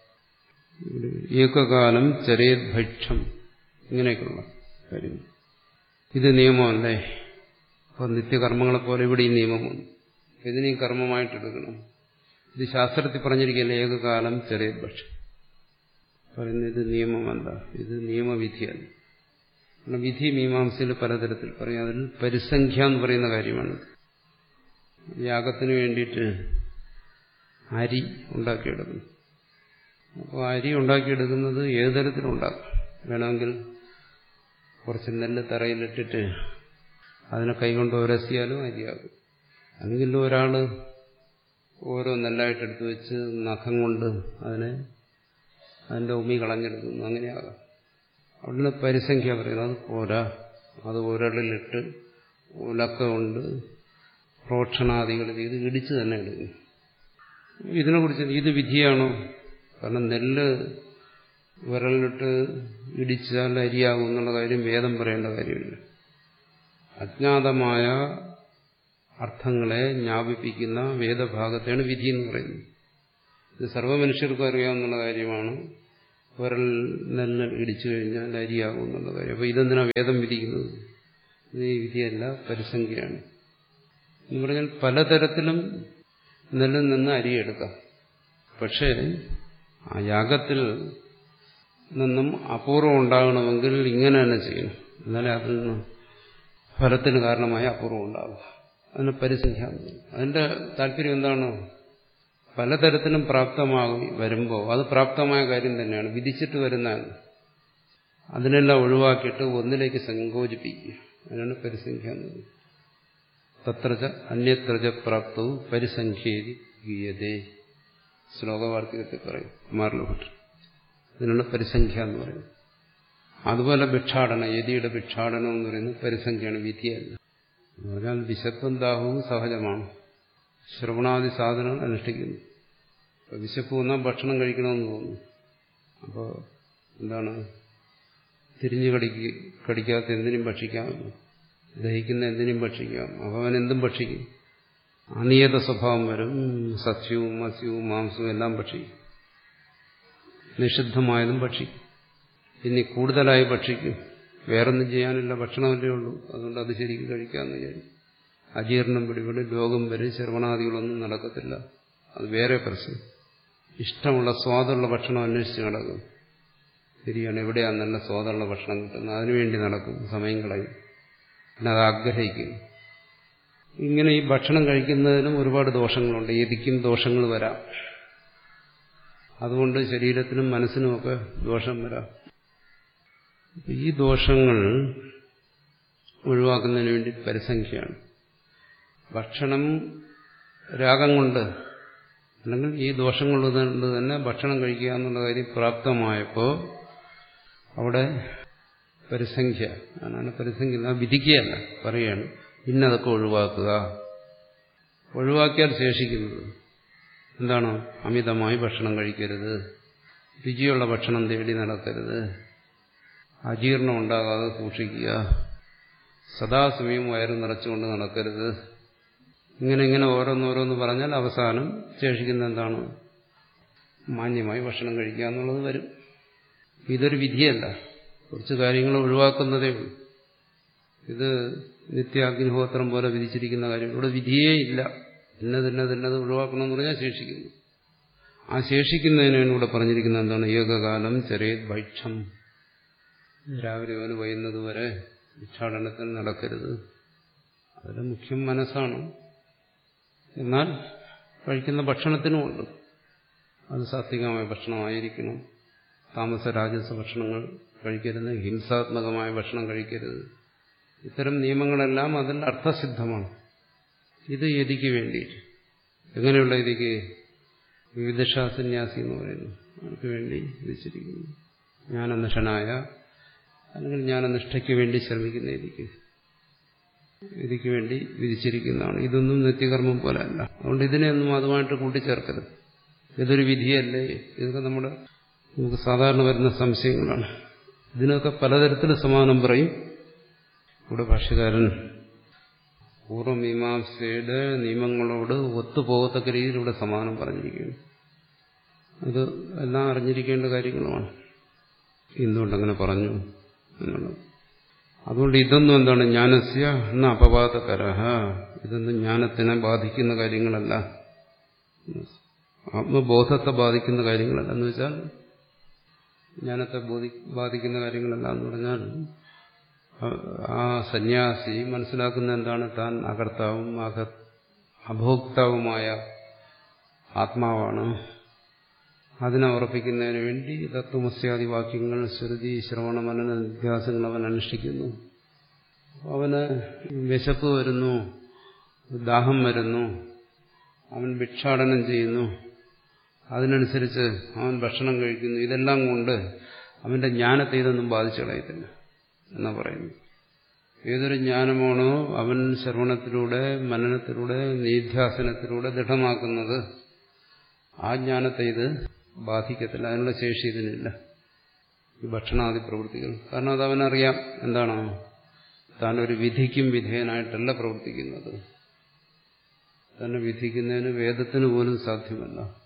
ഏകകാലം ചരേദ്ഭക്ഷം ഇങ്ങനെയൊക്കെയുള്ള കാര്യങ്ങൾ ഇത് നിയമമല്ലേ അപ്പോൾ നിത്യകർമ്മങ്ങളെ പോലെ ഇവിടെ ഈ നിയമം വന്നു ഇതിനെയും കർമ്മമായിട്ടെടുക്കണം ഇത് ശാസ്ത്രത്തിൽ പറഞ്ഞിരിക്കുകയല്ലേ ഏകകാലം ചരേദ്ഭക്ഷം പറയുന്നത് ഇത് നിയമമല്ല ഇത് നിയമവിധിയല്ല കാരണം വിധി മീമാംസയിൽ പലതരത്തിൽ പറയും അതിൽ പരിസംഖ്യ എന്ന് പറയുന്ന കാര്യമാണ് യാഗത്തിന് വേണ്ടിയിട്ട് അരി ഉണ്ടാക്കിയെടുക്കുന്നു അപ്പോൾ അരി ഉണ്ടാക്കിയെടുക്കുന്നത് ഏത് തരത്തിലുണ്ടാക്കാം വേണമെങ്കിൽ കുറച്ച് നെല്ല് തറയിലിട്ടിട്ട് അതിനെ കൈകൊണ്ട് ഉരസിയാലും അരിയാകും അല്ലെങ്കിൽ ഒരാൾ ഓരോ നെല്ലായിട്ട് എടുത്തു വെച്ച് നഖം കൊണ്ട് അതിനെ അതിൻ്റെ ഉമി കളഞ്ഞെടുക്കുന്നു അങ്ങനെയാകാം അവിടുന്ന് പരിസംഖ്യ പറയുന്നത് അത് പോരാ അത് ഒരളിലിട്ട് ഉലക്ക കൊണ്ട് പ്രോക്ഷണാദികൾ ചെയ്ത് ഇടിച്ച് തന്നെ എടുക്കും ഇതിനെക്കുറിച്ച് ഇത് വിധിയാണോ കാരണം നെല്ല് വിരലിട്ട് ഇടിച്ചാൽ അരിയാകും എന്നുള്ള കാര്യം വേദം പറയേണ്ട കാര്യമില്ല അജ്ഞാതമായ അർത്ഥങ്ങളെ ജ്ഞാപിപ്പിക്കുന്ന വേദഭാഗത്തെയാണ് വിധി എന്ന് പറയുന്നത് ഇത് സർവ്വ മനുഷ്യർക്കും അറിയാവുന്ന കാര്യമാണ് ഒരൽ നെല്ല് ഇടിച്ചു കഴിഞ്ഞാൽ അരിയാകും എന്നുള്ള കാര്യം അപ്പോൾ ഇതെന്തിനാ വേദം വിധിക്കുന്നത് ഇത് ഈ വിധിയല്ല പരിസംഖ്യയാണ് എന്ന് പറഞ്ഞാൽ പലതരത്തിലും നെല്ലിൽ നിന്ന് അരിയെടുക്കാം പക്ഷേ ആ യാഗത്തിൽ നിന്നും അപൂർവം ഉണ്ടാകണമെങ്കിൽ ഇങ്ങനെ തന്നെ ചെയ്യണം എന്നാലേ അതിൽ നിന്ന് ഫലത്തിന് കാരണമായ അപൂർവം ഉണ്ടാകുക അതിന് പരിസംഖ്യ അതിന്റെ താല്പര്യം എന്താണ് പലതരത്തിലും പ്രാപ്തമാകും വരുമ്പോൾ അത് പ്രാപ്തമായ കാര്യം തന്നെയാണ് വിധിച്ചിട്ട് വരുന്നതാണ് അതിനെല്ലാം ഒഴിവാക്കിയിട്ട് ഒന്നിലേക്ക് സങ്കോചിപ്പിക്കുക അതിനാണ് പരിസംഖ്യ എന്ന് പറയുന്നത് തത്രച അന്യത്രച പ്രാപ്തവും പരിസംഖ്യേരി ഗീയതേ ശ്ലോകവാർത്തികത്തിൽ പറയും കുമാരലഭട്ട് ഇതിനാണ് പരിസംഖ്യ എന്ന് പറയുന്നത് അതുപോലെ ഭിക്ഷാടനം യതിയുടെ ഭിക്ഷാടനം എന്ന് പറയുന്നത് പരിസംഖ്യയാണ് വിധിയല്ല എന്ന് പറഞ്ഞാൽ വിശപ്പും ദാഹവും സഹജമാണ് ശ്രവണാദി സാധനങ്ങൾ അനുഷ്ഠിക്കുന്നു അപ്പോൾ വിശപ്പ് വന്നാൽ ഭക്ഷണം കഴിക്കണമെന്ന് തോന്നുന്നു അപ്പോൾ എന്താണ് തിരിഞ്ഞു കടിക്ക് കടിക്കാത്ത എന്തിനും ഭക്ഷിക്കാം ദഹിക്കുന്ന എന്തിനും ഭക്ഷിക്കാം അപ്പോൾ അവൻ എന്തും ഭക്ഷിക്കും അനിയത സ്വഭാവം വരും സസ്യവും മത്സ്യവും മാംസവും എല്ലാം ഭക്ഷിക്കും നിഷിദ്ധമായതും ഭക്ഷിക്കും ഇനി കൂടുതലായി ഭക്ഷിക്കും വേറൊന്നും ചെയ്യാനില്ല ഭക്ഷണമല്ലേ ഉള്ളൂ അതുകൊണ്ട് അത് ശരിക്കും കഴിക്കാമെന്ന് വിചാരിക്കും അജീർണം പിടിപെടും രോഗം വരും ശ്രവണാദികളൊന്നും നടക്കത്തില്ല അത് വേറെ പ്രശ്നം ഇഷ്ടമുള്ള സ്വാദുള്ള ഭക്ഷണം അന്വേഷിച്ച് നടക്കും ശരിയാണ് എവിടെയാണ് നല്ല സ്വാദുള്ള ഭക്ഷണം കിട്ടുന്നത് അതിനുവേണ്ടി നടക്കും സമയം കളയും പിന്നെ അത് ആഗ്രഹിക്കും ഇങ്ങനെ ഈ ഭക്ഷണം കഴിക്കുന്നതിനും ഒരുപാട് ദോഷങ്ങളുണ്ട് എതിക്കും ദോഷങ്ങൾ വരാം അതുകൊണ്ട് ശരീരത്തിനും മനസ്സിനുമൊക്കെ ദോഷം വരാം ഈ ദോഷങ്ങൾ ഒഴിവാക്കുന്നതിന് വേണ്ടി പരിസംഖ്യയാണ് ഭക്ഷണം രാഗം കൊണ്ട് അല്ലെങ്കിൽ ഈ ദോഷങ്ങളുള്ളത് തന്നെ ഭക്ഷണം കഴിക്കുക എന്നുള്ള കാര്യം പ്രാപ്തമായപ്പോൾ അവിടെ പരിസംഖ്യ അതാണ് പരിസംഖ്യ വിധിക്കുകയല്ല പറയുകയാണ് ഇന്നതൊക്കെ ഒഴിവാക്കുക ഒഴിവാക്കിയാൽ ശേഷിക്കുന്നത് എന്താണ് അമിതമായി ഭക്ഷണം കഴിക്കരുത് രുചിയുള്ള ഭക്ഷണം തേടി നടക്കരുത് അജീർണം ഉണ്ടാകാതെ സൂക്ഷിക്കുക സദാസമയം വയറ് നിറച്ചുകൊണ്ട് നടക്കരുത് ഇങ്ങനെ ഇങ്ങനെ ഓരോന്നോരോന്ന് പറഞ്ഞാൽ അവസാനം ശേഷിക്കുന്ന എന്താണ് മാന്യമായി ഭക്ഷണം കഴിക്കുക എന്നുള്ളത് വരും ഇതൊരു വിധിയല്ല കുറച്ച് കാര്യങ്ങൾ ഒഴിവാക്കുന്നതേ ഉള്ളൂ ഇത് നിത്യാഗ്നിഹോത്രം പോലെ വിധിച്ചിരിക്കുന്ന കാര്യം ഇവിടെ വിധിയേ ഇല്ല ഇന്നത് ഇന്നത് ഇന്നത് ഒഴിവാക്കണമെന്ന് പറഞ്ഞാൽ ശേഷിക്കുന്നു ആ ശേഷിക്കുന്നതിനാണ് ഇവിടെ പറഞ്ഞിരിക്കുന്നത് എന്താണ് ഏകകാലം ചെറിയ ഭൈക്ഷം രാവിലെ അവന് വൈകുന്നത് വരെ ഭിക്ഷാടനത്തിൽ നടക്കരുത് അതിൽ മുഖ്യം മനസ്സാണ് എന്നാൽ കഴിക്കുന്ന ഭക്ഷണത്തിനുമുണ്ട് അത് സാത്വികമായ ഭക്ഷണമായിരിക്കണം താമസ രാജസ ഭക്ഷണങ്ങൾ കഴിക്കരുത് ഹിംസാത്മകമായ ഭക്ഷണം കഴിക്കരുത് ഇത്തരം നിയമങ്ങളെല്ലാം അതിൽ അർത്ഥസിദ്ധമാണ് ഇത് യതിക്ക് വേണ്ടിയിട്ട് എങ്ങനെയുള്ള യതിക്ക് വിവിധ എന്ന് പറയുന്നു അവർക്ക് വേണ്ടി വിധിച്ചിരിക്കുന്നു ജ്ഞാനനിഷ്ഠനായ അല്ലെങ്കിൽ ജ്ഞാനനിഷ്ഠയ്ക്ക് വേണ്ടി ശ്രമിക്കുന്ന യതിക്ക് ഇതിക്ക് വേണ്ടി വിധിച്ചിരിക്കുന്നതാണ് ഇതൊന്നും നിത്യകർമ്മം പോലെ അല്ല അതുകൊണ്ട് ഇതിനെയൊന്നും അതുമായിട്ട് കൂട്ടിച്ചേർക്കരുത് ഇതൊരു വിധിയല്ലേ ഇതൊക്കെ നമ്മുടെ നമുക്ക് സാധാരണ വരുന്ന സംശയങ്ങളാണ് ഇതിനൊക്കെ പലതരത്തിൽ സമാനം പറയും ഇവിടെ ഭാഷ്യകാരൻ പൂർവമീമാംസയുടെ നിയമങ്ങളോട് ഒത്തുപോകത്തക്ക രീതിയിൽ ഇവിടെ സമാനം പറഞ്ഞിരിക്കുകയാണ് ഇത് എല്ലാം അറിഞ്ഞിരിക്കേണ്ട കാര്യങ്ങളുമാണ് എന്തുകൊണ്ടങ്ങനെ പറഞ്ഞു എന്നുള്ളത് അതുകൊണ്ട് ഇതൊന്നും എന്താണ് ജ്ഞാനസ്യ എന്ന അപവാദകരഹ ഇതൊന്നും ജ്ഞാനത്തിനെ ബാധിക്കുന്ന കാര്യങ്ങളല്ല ആത്മബോധത്തെ ബാധിക്കുന്ന കാര്യങ്ങളല്ല എന്ന് വെച്ചാൽ ജ്ഞാനത്തെ ബാധിക്കുന്ന കാര്യങ്ങളല്ല എന്ന് പറഞ്ഞാൽ ആ സന്യാസി മനസ്സിലാക്കുന്ന എന്താണ് താൻ അകർത്താവും അക അഭോക്താവുമായ ആത്മാവാണ് അതിനെ ഉറപ്പിക്കുന്നതിന് വേണ്ടി തത്വമസ്യാദി വാക്യങ്ങൾ ശ്രുതി ശ്രവണ മനന നിധ്യാസങ്ങൾ അവൻ അനുഷ്ഠിക്കുന്നു അവന് വിശപ്പ് വരുന്നു ദാഹം വരുന്നു അവൻ ഭിക്ഷാടനം ചെയ്യുന്നു അതിനനുസരിച്ച് അവൻ ഭക്ഷണം കഴിക്കുന്നു ഇതെല്ലാം കൊണ്ട് അവന്റെ ജ്ഞാനത്തെ ഇതൊന്നും ബാധിച്ചു കളയത്തില്ല എന്നാ പറയുന്നു ഏതൊരു ജ്ഞാനമാണോ അവൻ ശ്രവണത്തിലൂടെ മനനത്തിലൂടെ നിധ്യാസനത്തിലൂടെ ദൃഢമാക്കുന്നത് ആ ജ്ഞാനത്തെ ഇത് ബാധിക്കത്തില്ല അതിനുള്ള ശേഷി ഇതിനില്ല ഈ ഭക്ഷണാദി പ്രവൃത്തികൾ കാരണം അത് അവനറിയാം എന്താണ് താൻ ഒരു വിധിക്കും വിധേയനായിട്ടല്ല പ്രവർത്തിക്കുന്നത് തന്നെ വിധിക്കുന്നതിന് വേദത്തിന് പോലും സാധ്യമല്ല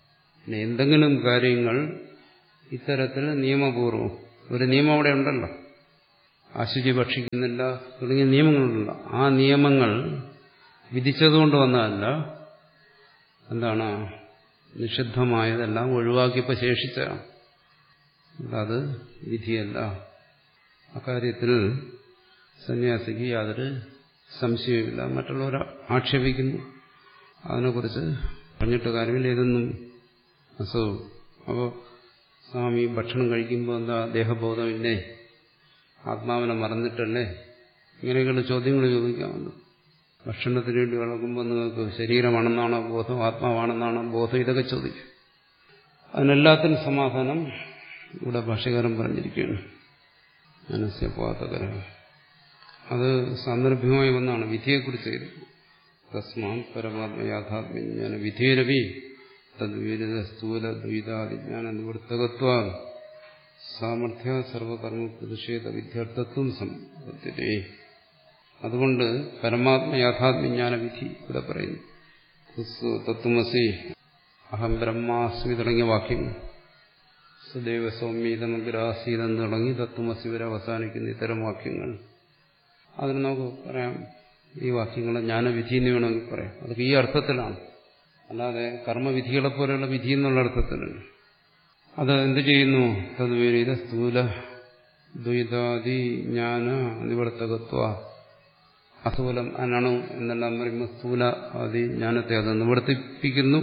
പിന്നെ എന്തെങ്കിലും കാര്യങ്ങൾ ഇത്തരത്തിൽ നിയമപൂർവം ഒരു നിയമം അവിടെ ഉണ്ടല്ലോ അശുചി ഭക്ഷിക്കുന്നില്ല തുടങ്ങിയ നിയമങ്ങളുണ്ടല്ലോ ആ നിയമങ്ങൾ വിധിച്ചതുകൊണ്ട് വന്നതല്ല എന്താണ് നിഷിദ്ധമായതെല്ലാം ഒഴിവാക്കിയപ്പോൾ ശേഷിച്ചതാണ് അത് വിധിയല്ല അക്കാര്യത്തിൽ സന്യാസിക്ക് യാതൊരു സംശയവുമില്ല മറ്റുള്ളവർ ആക്ഷേപിക്കുന്നു അതിനെക്കുറിച്ച് പറഞ്ഞിട്ട് കാര്യമില്ല ഇതൊന്നും അസുഖം അപ്പോൾ സ്വാമി ഭക്ഷണം കഴിക്കുമ്പോൾ എന്താ ദേഹബോധമില്ലേ ആത്മാവിനെ മറന്നിട്ടല്ലേ ഇങ്ങനെയൊക്കെയുള്ള ചോദ്യങ്ങൾ ചോദിക്കാമല്ലോ ഭക്ഷണത്തിന് വേണ്ടി വളർക്കുമ്പോൾ നിങ്ങൾക്ക് ശരീരമാണെന്നാണോ ബോധം ആത്മാവാണെന്നാണോ ബോധം ഇതൊക്കെ ചോദിക്കും അതിനെല്ലാത്തിനും സമാധാനം ഇവിടെ ഭാഷകാരൻ പറഞ്ഞിരിക്കുകയാണ് മനസ്യപാതകര അത് സാന്ദർഭ്യമായി വന്നാണ് വിധിയെക്കുറിച്ച് തസ്മാൻ പരമാത്മ യാഥാത്മ്യജ്ഞാന വിധിരവി തദ്വിരുദ്ധ സ്ഥൂല ദ്വൈതാദിജ്ഞാന നിവൃത്തകത്വ സാമർഥ്യ സർവകർമ്മ പ്രതിഷേധ വിദ്യാർത്ഥത്വം സമ്പത്തിരേ അതുകൊണ്ട് പരമാത്മ യാഥാത്മ്യജ്ഞാന വിധി ഇവിടെ പറയുന്നു തത്വമസി അഹം ബ്രഹ്മാസ്മി തുടങ്ങിയ വാക്യങ്ങൾ സുദൈവ സൗമ്യതമഗ്രാസീതെന്ന് തുടങ്ങി തത്വമസി വരെ അവസാനിക്കുന്ന ഇത്തരം വാക്യങ്ങൾ അതിന് നമുക്ക് പറയാം ഈ വാക്യങ്ങളെ ജ്ഞാനവിധി എന്ന് വേണമെങ്കിൽ പറയാം അതൊക്കെ ഈ അർത്ഥത്തിലാണ് അല്ലാതെ കർമ്മവിധികളെ പോലെയുള്ള വിധി എന്നുള്ള അർത്ഥത്തിലല്ല അത് എന്ത് ചെയ്യുന്നു തദ്വിപരീത സ്ഥൂല ദ്വൈതാദി ജ്ഞാന നിവർത്തകത്വ അസ്ഥൂലം അനണു എന്നെല്ലാം പറയുമ്പോൾ സ്ഥൂല ആദി ജ്ഞാനത്തെ അത് നിവർത്തിപ്പിക്കുന്നു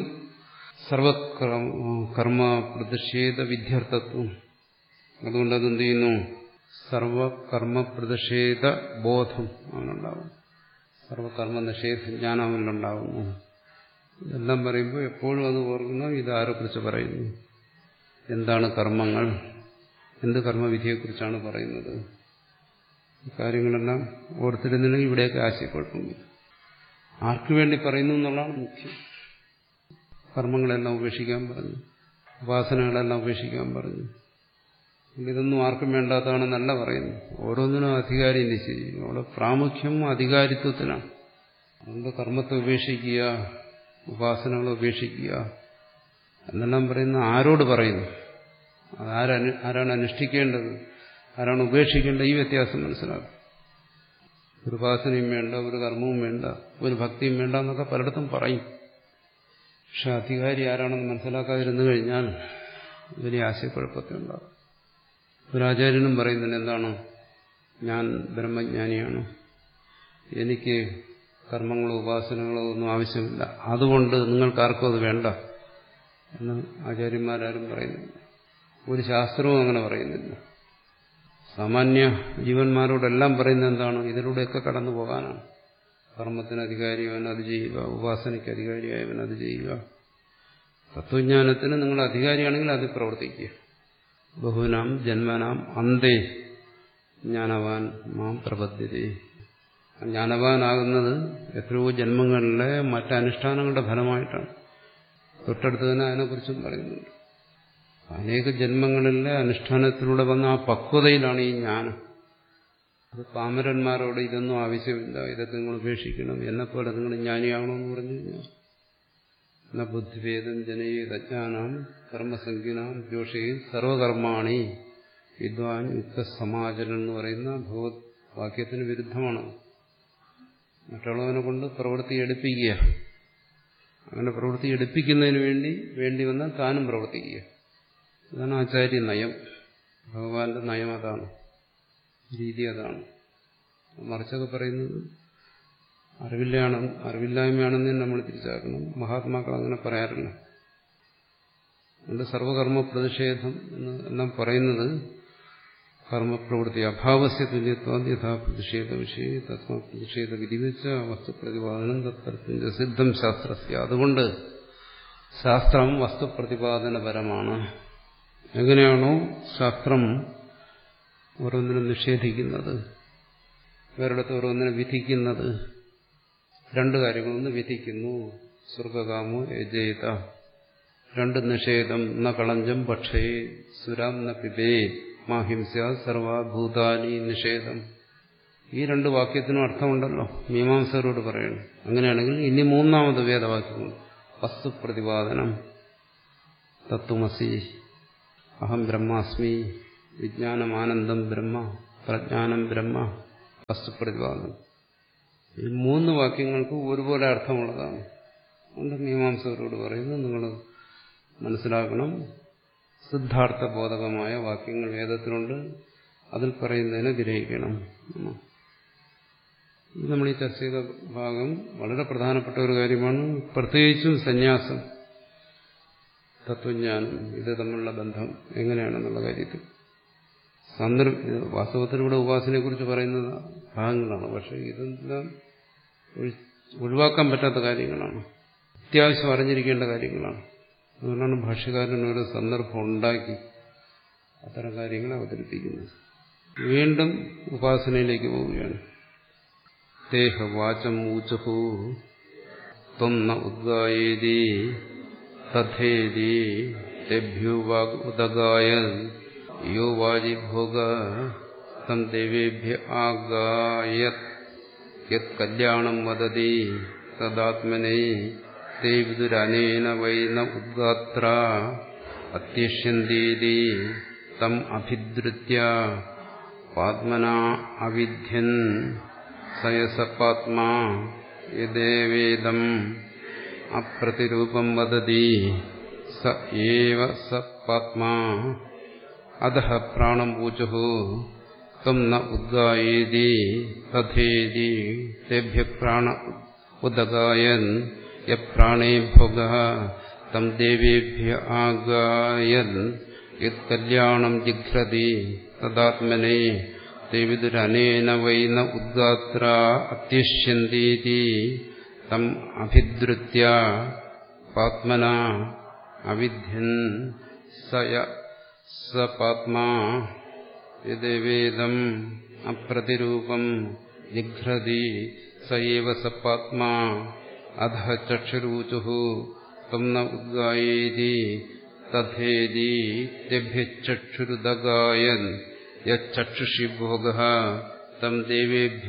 സർവകർമ്മ പ്രതിഷേധ വിദ്യാർത്ഥത്വം അതുകൊണ്ട് അതെന്ത് ചെയ്യുന്നു സർവകർമ്മ പ്രതിഷേധ ബോധം അവനുണ്ടാവും സർവകർമ്മ നിഷേധ ജ്ഞാനം അവനിലുണ്ടാവുന്നു ഇതെല്ലാം പറയുമ്പോൾ എപ്പോഴും അത് ഓർക്കണം ഇതാരെക്കുറിച്ച് പറയുന്നു എന്താണ് കർമ്മങ്ങൾ എന്ത് കർമ്മവിധിയെക്കുറിച്ചാണ് പറയുന്നത് കാര്യങ്ങളെല്ലാം ഓർത്തിരുന്നില്ലെങ്കിൽ ഇവിടെയൊക്കെ ആശയക്കുഴപ്പമില്ല ആർക്കു വേണ്ടി പറയുന്നു എന്നുള്ളതാണ് മുഖ്യം കർമ്മങ്ങളെല്ലാം ഉപേക്ഷിക്കാൻ പറഞ്ഞു ഉപാസനകളെല്ലാം ഉപേക്ഷിക്കാൻ പറഞ്ഞു ഇതൊന്നും ആർക്കും വേണ്ടാത്തതാണെന്നല്ല പറയുന്നു ഓരോന്നിനും അധികാരി നിശ്ചയിക്കും അവിടെ പ്രാമുഖ്യം അധികാരിത്വത്തിനാണ് അതുകൊണ്ട് കർമ്മത്തെ ഉപേക്ഷിക്കുക ഉപാസനകളെ ഉപേക്ഷിക്കുക എന്നെല്ലാം പറയുന്ന ആരോട് പറയുന്നു അതാരാണ് ആരാണ് അനുഷ്ഠിക്കേണ്ടത് ആരാണ് ഉപേക്ഷിക്കേണ്ടത് ഈ വ്യത്യാസം മനസ്സിലാക്കും ഒരു ഉപാസനയും വേണ്ട ഒരു കർമ്മവും വേണ്ട ഒരു ഭക്തിയും വേണ്ട എന്നൊക്കെ പലയിടത്തും പറയും പക്ഷെ അധികാരി ആരാണെന്ന് മനസ്സിലാക്കാതിരുന്നു കഴിഞ്ഞാൽ വലിയ ആശയക്കുഴപ്പത്തെ ഉണ്ടാകും ഒരാചാര്യനും പറയുന്നുണ്ട് എന്താണ് ഞാൻ ബ്രഹ്മജ്ഞാനിയാണ് എനിക്ക് കർമ്മങ്ങളോ ഉപാസനകളോ ഒന്നും ആവശ്യമില്ല അതുകൊണ്ട് നിങ്ങൾക്കാർക്കും അത് വേണ്ട എന്ന് ആചാര്യന്മാരാരും പറയുന്നില്ല ഒരു ശാസ്ത്രവും അങ്ങനെ പറയുന്നില്ല സാമാന്യ ജീവന്മാരോടെല്ലാം പറയുന്നത് എന്താണ് ഇതിലൂടെയൊക്കെ കടന്നു പോകാനാണ് കർമ്മത്തിന് അധികാരിയവൻ അത് ചെയ്യുക ഉപാസനയ്ക്ക് അധികാരിയായവൻ അത് ചെയ്യുക തത്വജ്ഞാനത്തിന് നിങ്ങൾ അധികാരിയാണെങ്കിൽ അത് പ്രവർത്തിക്കുക ബഹുനാം ജന്മനാം അന്തേ ജ്ഞാനവാൻ മാം പ്രബദ്ധ്യതേ ജ്ഞാനവാനാകുന്നത് എത്രയോ ജന്മങ്ങളിലെ മറ്റനുഷ്ഠാനങ്ങളുടെ ഫലമായിട്ടാണ് തൊട്ടടുത്ത് തന്നെ അതിനെക്കുറിച്ചും പറയുന്നുണ്ട് അനേക ജന്മങ്ങളിലെ അനുഷ്ഠാനത്തിലൂടെ വന്ന ആ പക്വതയിലാണ് ഈ ജ്ഞാനം അത് പാമരന്മാരോട് ഇതൊന്നും ആവശ്യമില്ല ഇതൊക്കെ നിങ്ങൾ ഉപേക്ഷിക്കണം എന്നെപ്പോലെ നിങ്ങൾ ജ്ഞാനിയാകണമെന്ന് പറഞ്ഞു കഴിഞ്ഞാൽ എന്ന ബുദ്ധിഭേദം ജനയേതജ്ഞാനാം കർമ്മസംഖ്യനാം ജോഷയിൽ സർവകർമാണി വിദ്വാൻ യുക്ത സമാചരൻ എന്ന് പറയുന്ന ഭഗവത് വാക്യത്തിന് വിരുദ്ധമാണ് മറ്റുള്ളവനെ കൊണ്ട് പ്രവൃത്തി എടുപ്പിക്കുക അങ്ങനെ പ്രവൃത്തി എടുപ്പിക്കുന്നതിന് വേണ്ടി വേണ്ടി വന്നാൽ താനും പ്രവർത്തിക്കുക അതാണ് ആചാര്യ നയം ഭഗവാന്റെ നയം അതാണ് രീതി അതാണ് മറിച്ചൊക്കെ പറയുന്നത് അറിവില്ലാണ് അറിവില്ലായ്മയാണെന്ന് നമ്മൾ തിരിച്ചാക്കണം മഹാത്മാക്കൾ അങ്ങനെ പറയാറില്ല അതുകൊണ്ട് സർവകർമ്മ പ്രതിഷേധം എന്ന് എല്ലാം പറയുന്നത് കർമ്മപ്രവൃത്തി അഭാവസ്യ തുല്യത്വം യഥാ പ്രതിഷേധ വിഷയ തത്വ പ്രതിഷേധ വിധിവെച്ച വസ്തുപ്രതിപാദനം തത്വത്തിന്റെ സിദ്ധം ശാസ്ത്രസ്യ അതുകൊണ്ട് ശാസ്ത്രം വസ്തുപ്രതിപാദനപരമാണ് എങ്ങനെയാണോ ശാസ്ത്രം ഓരോന്നിനും നിഷേധിക്കുന്നത് വേറിടത്ത് ഓരോന്നിനെ വിധിക്കുന്നത് രണ്ട് കാര്യങ്ങളൊന്ന് വിധിക്കുന്നു സ്വർഗകാമോ യജയിത രണ്ട് നിഷേധം ന കളഞ്ചം പക്ഷേ സുരാം ന പിബേ മാഹിംസ സർവഭൂതാനി നിഷേധം ഈ രണ്ട് വാക്യത്തിനും അർത്ഥമുണ്ടല്ലോ മീമാംസകരോട് പറയണം അങ്ങനെയാണെങ്കിൽ ഇനി മൂന്നാമത് വേദവാക്യങ്ങൾ വസ്തുപ്രതിപാദനം തത്വമസി അഹം ബ്രഹ്മാസ്മി വിജ്ഞാനമാനന്ദം ബ്രഹ്മ പ്രജ്ഞാനം ബ്രഹ്മ വസ്തുപ്രതിപാദനം ഈ മൂന്ന് വാക്യങ്ങൾക്ക് ഒരുപോലെ അർത്ഥമുള്ളതാണ് അതുകൊണ്ട് മീമാംസകരോട് പറയുന്നു നിങ്ങൾ മനസ്സിലാക്കണം സിദ്ധാർത്ഥ ബോധകമായ വാക്യങ്ങൾ വേദത്തിലുണ്ട് അതിൽ പറയുന്നതിനെ ഗ്രഹിക്കണം ഇത് നമ്മൾ ഈ ചർച്ച ചെയ്ത ഭാഗം വളരെ പ്രധാനപ്പെട്ട ഒരു കാര്യമാണ് പ്രത്യേകിച്ചും സന്യാസം തത്വജ്ഞാനം ഇത് തമ്മിലുള്ള ബന്ധം എങ്ങനെയാണെന്നുള്ള കാര്യത്തിൽ സന്ദർഭ വാസ്തവത്തിൽ ഇവിടെ ഉപാസനയെ കുറിച്ച് പറയുന്ന ഭാഗങ്ങളാണ് പക്ഷെ ഇതെല്ലാം ഒഴിവാക്കാൻ പറ്റാത്ത കാര്യങ്ങളാണ് അത്യാവശ്യം അറിഞ്ഞിരിക്കേണ്ട കാര്യങ്ങളാണ് അതുകൊണ്ടാണ് ഭാഷ്യകാരൻ ഒരു സന്ദർഭം ഉണ്ടാക്കി അത്തരം കാര്യങ്ങൾ അവതരിപ്പിക്കുന്നത് വീണ്ടും ഉപാസനയിലേക്ക് പോവുകയാണ് ദേഹവാചം ഊചഹു ത്വന്ന ഉദ്ഗായേതി തഥേതി തെഭ്യോ വാഗ് ഉദഗായ യോ വാജി ഭോഗ തം ദേവേഭ്യ ആഗായത് യത് കല്യാണം വദതി തദാത്മനെ തേ വിദുരനേന വൈ ന ഉദ്ഗാത്ര അത്യഷ്യന്തീതി തം അഭിദ്രുത്യ പാത്മന അവിധ്യൻ സയസപാത്മാ യദേവേദം അപ്രതിരൂപം വദതി സ ഏവ സ പാത്മാ അധഃ പ്രാണം ഊചുഹു തം ന ഉദ്ഗായേതി തഥേതി തേഭ്യ പ്രാണ ഉദഗായൻ യപ്രാണേ ഭോഗ തം ദേവേഭ്യ ആഗായൻ യത് കല്യാണം ജിഘ്രതി തദാത്മനെ ദേവിദുരനേന വൈ ന ഉദ്ഗാത്ര അത്യഷ്യന്തീതി തം അഭിദ്രുത്യ പാത്മന അവിധ്യൻ സയ സ പാത്മാ യദേവേദം അപ്രതിരൂപം ജിഘ്രതി സയേവ സപാത്മാ അധ ചക്ഷുരൂചു തം ന ഉദ്ഗായേതി തഥേതി തെഭ്യചക്ഷുരുദഗായൻ യക്ഷുഷി ഭോഗ തം ദേവേഭ്യ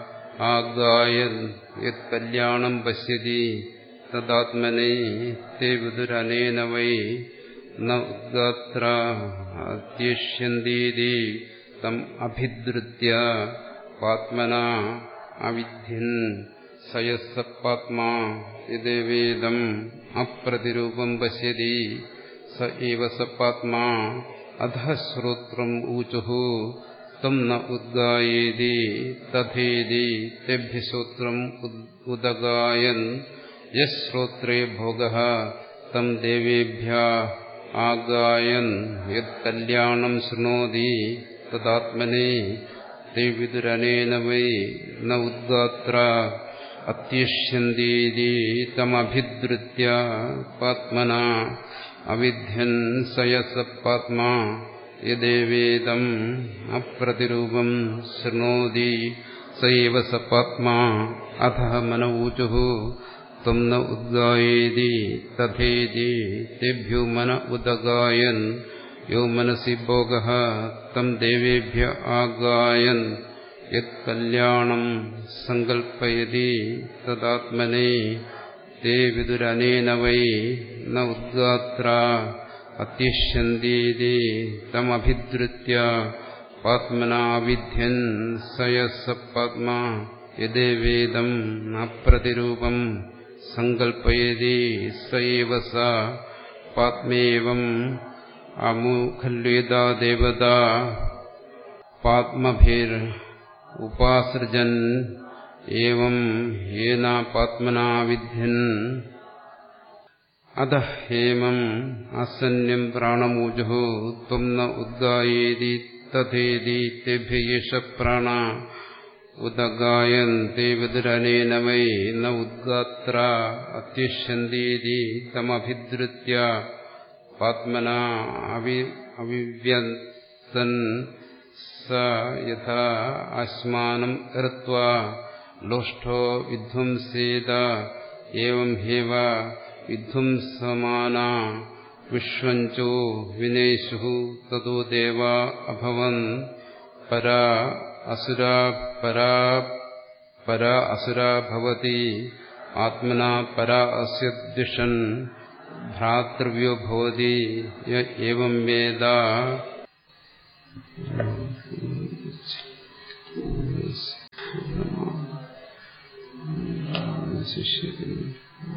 ആഗായൻ യത് കല്യാണം പശ്യതി തദാത്മനെ തേ വിദുരനേന വൈ ന ഉദ്ഗാത്ര അത്യഷ്യന്തീതി തം അഭിദ്രുത്യ പാത്മന അവിധ്യൻ സയസപ്പാത്മാ യദേവേദം അപ്രതിരൂപം പശ്യതി സ ഏവ സപ്പാത്മാ അധ ശ്രോത്രം ഊചുഹു തം ന ഉദ്ഗായേതി തഥേതി തെഭ്യശ്രോത്രം ഉദഗായൻ യശ്രോത്രേ ഭോഗ തം ദേവേഭ്യ ആഗായൻ യത് കല്യാണം ശൃണോതി തദാത്മനെ തേ വിദുരനേന വൈ ന ഉദ്ഗാത്ര അത്യഷ്യന്തീതി തമഭിദ്രുത്യ പാത്മന അവിധ്യൻ സയസപ്പാത്മാ യദേവേദം അപ്രതിരൂപം ശൃണോതി സൈവ സപാത്മാ അധ മനഊചു ത്വം ന ഉദ്ഗായേതി തഥേതി തേഭ്യോ മന ഉദഗായൻ യോ മനസി ഭോഗ തം ദേവേഭ്യ ആഗായൻ യത് കല്യാണം സങ്കൽപ്പയതി തദാത്മനെ തേ വിദുരനേന വൈ ന ഉദ്ഗാത്ര അത്യഷ്യന്തീതി തമഭിദ്രുത്യ പാത്മനാവിധ്യൻ സയസപാത്മാ യദേവേദം അപ്രതിരൂപം സങ്കൽപ്പയതി സൈവ സ പാത്മേവം അമുഖല്വേദാ ദേവത പാത്മഭിർ ഉപാസൃജൻ ഏവം യേന പാത്മനാ വിധ്യൻ അത ഹേമം അസന്യം പ്രാണമൂജു ത്വം ന ഉദ്ഗായേതി തഥേതി തെഭ്യേഷ പ്രാണ ഉദഗായൻ തേ വിദുരനേന വൈ ന ഉദ്ഗാത്ര അത്യുഷ്യന്തീതി തമഭിദ്രുത്യ പാത്മന അവിവ്യന്തൻ സ യഥാ ആസ്മാനം കൃത്വാ ലോഷ്ഠോ വിധ്വംസേത ഏവം ഹേവ വിധ്വംസമാന വിശ്വഞ്ചോ വിനേഷു തതോ ദേവ അഭവൻ പരാ അസുരാ പരാ പരാ അസുരാ ഭവതി ആത്മനാ പരാ അസ്യ ദിഷൻ ഭ്രാതൃവ്യോ ഭവതി യ ഏവം വേദ ശിഷ്യത്തിന്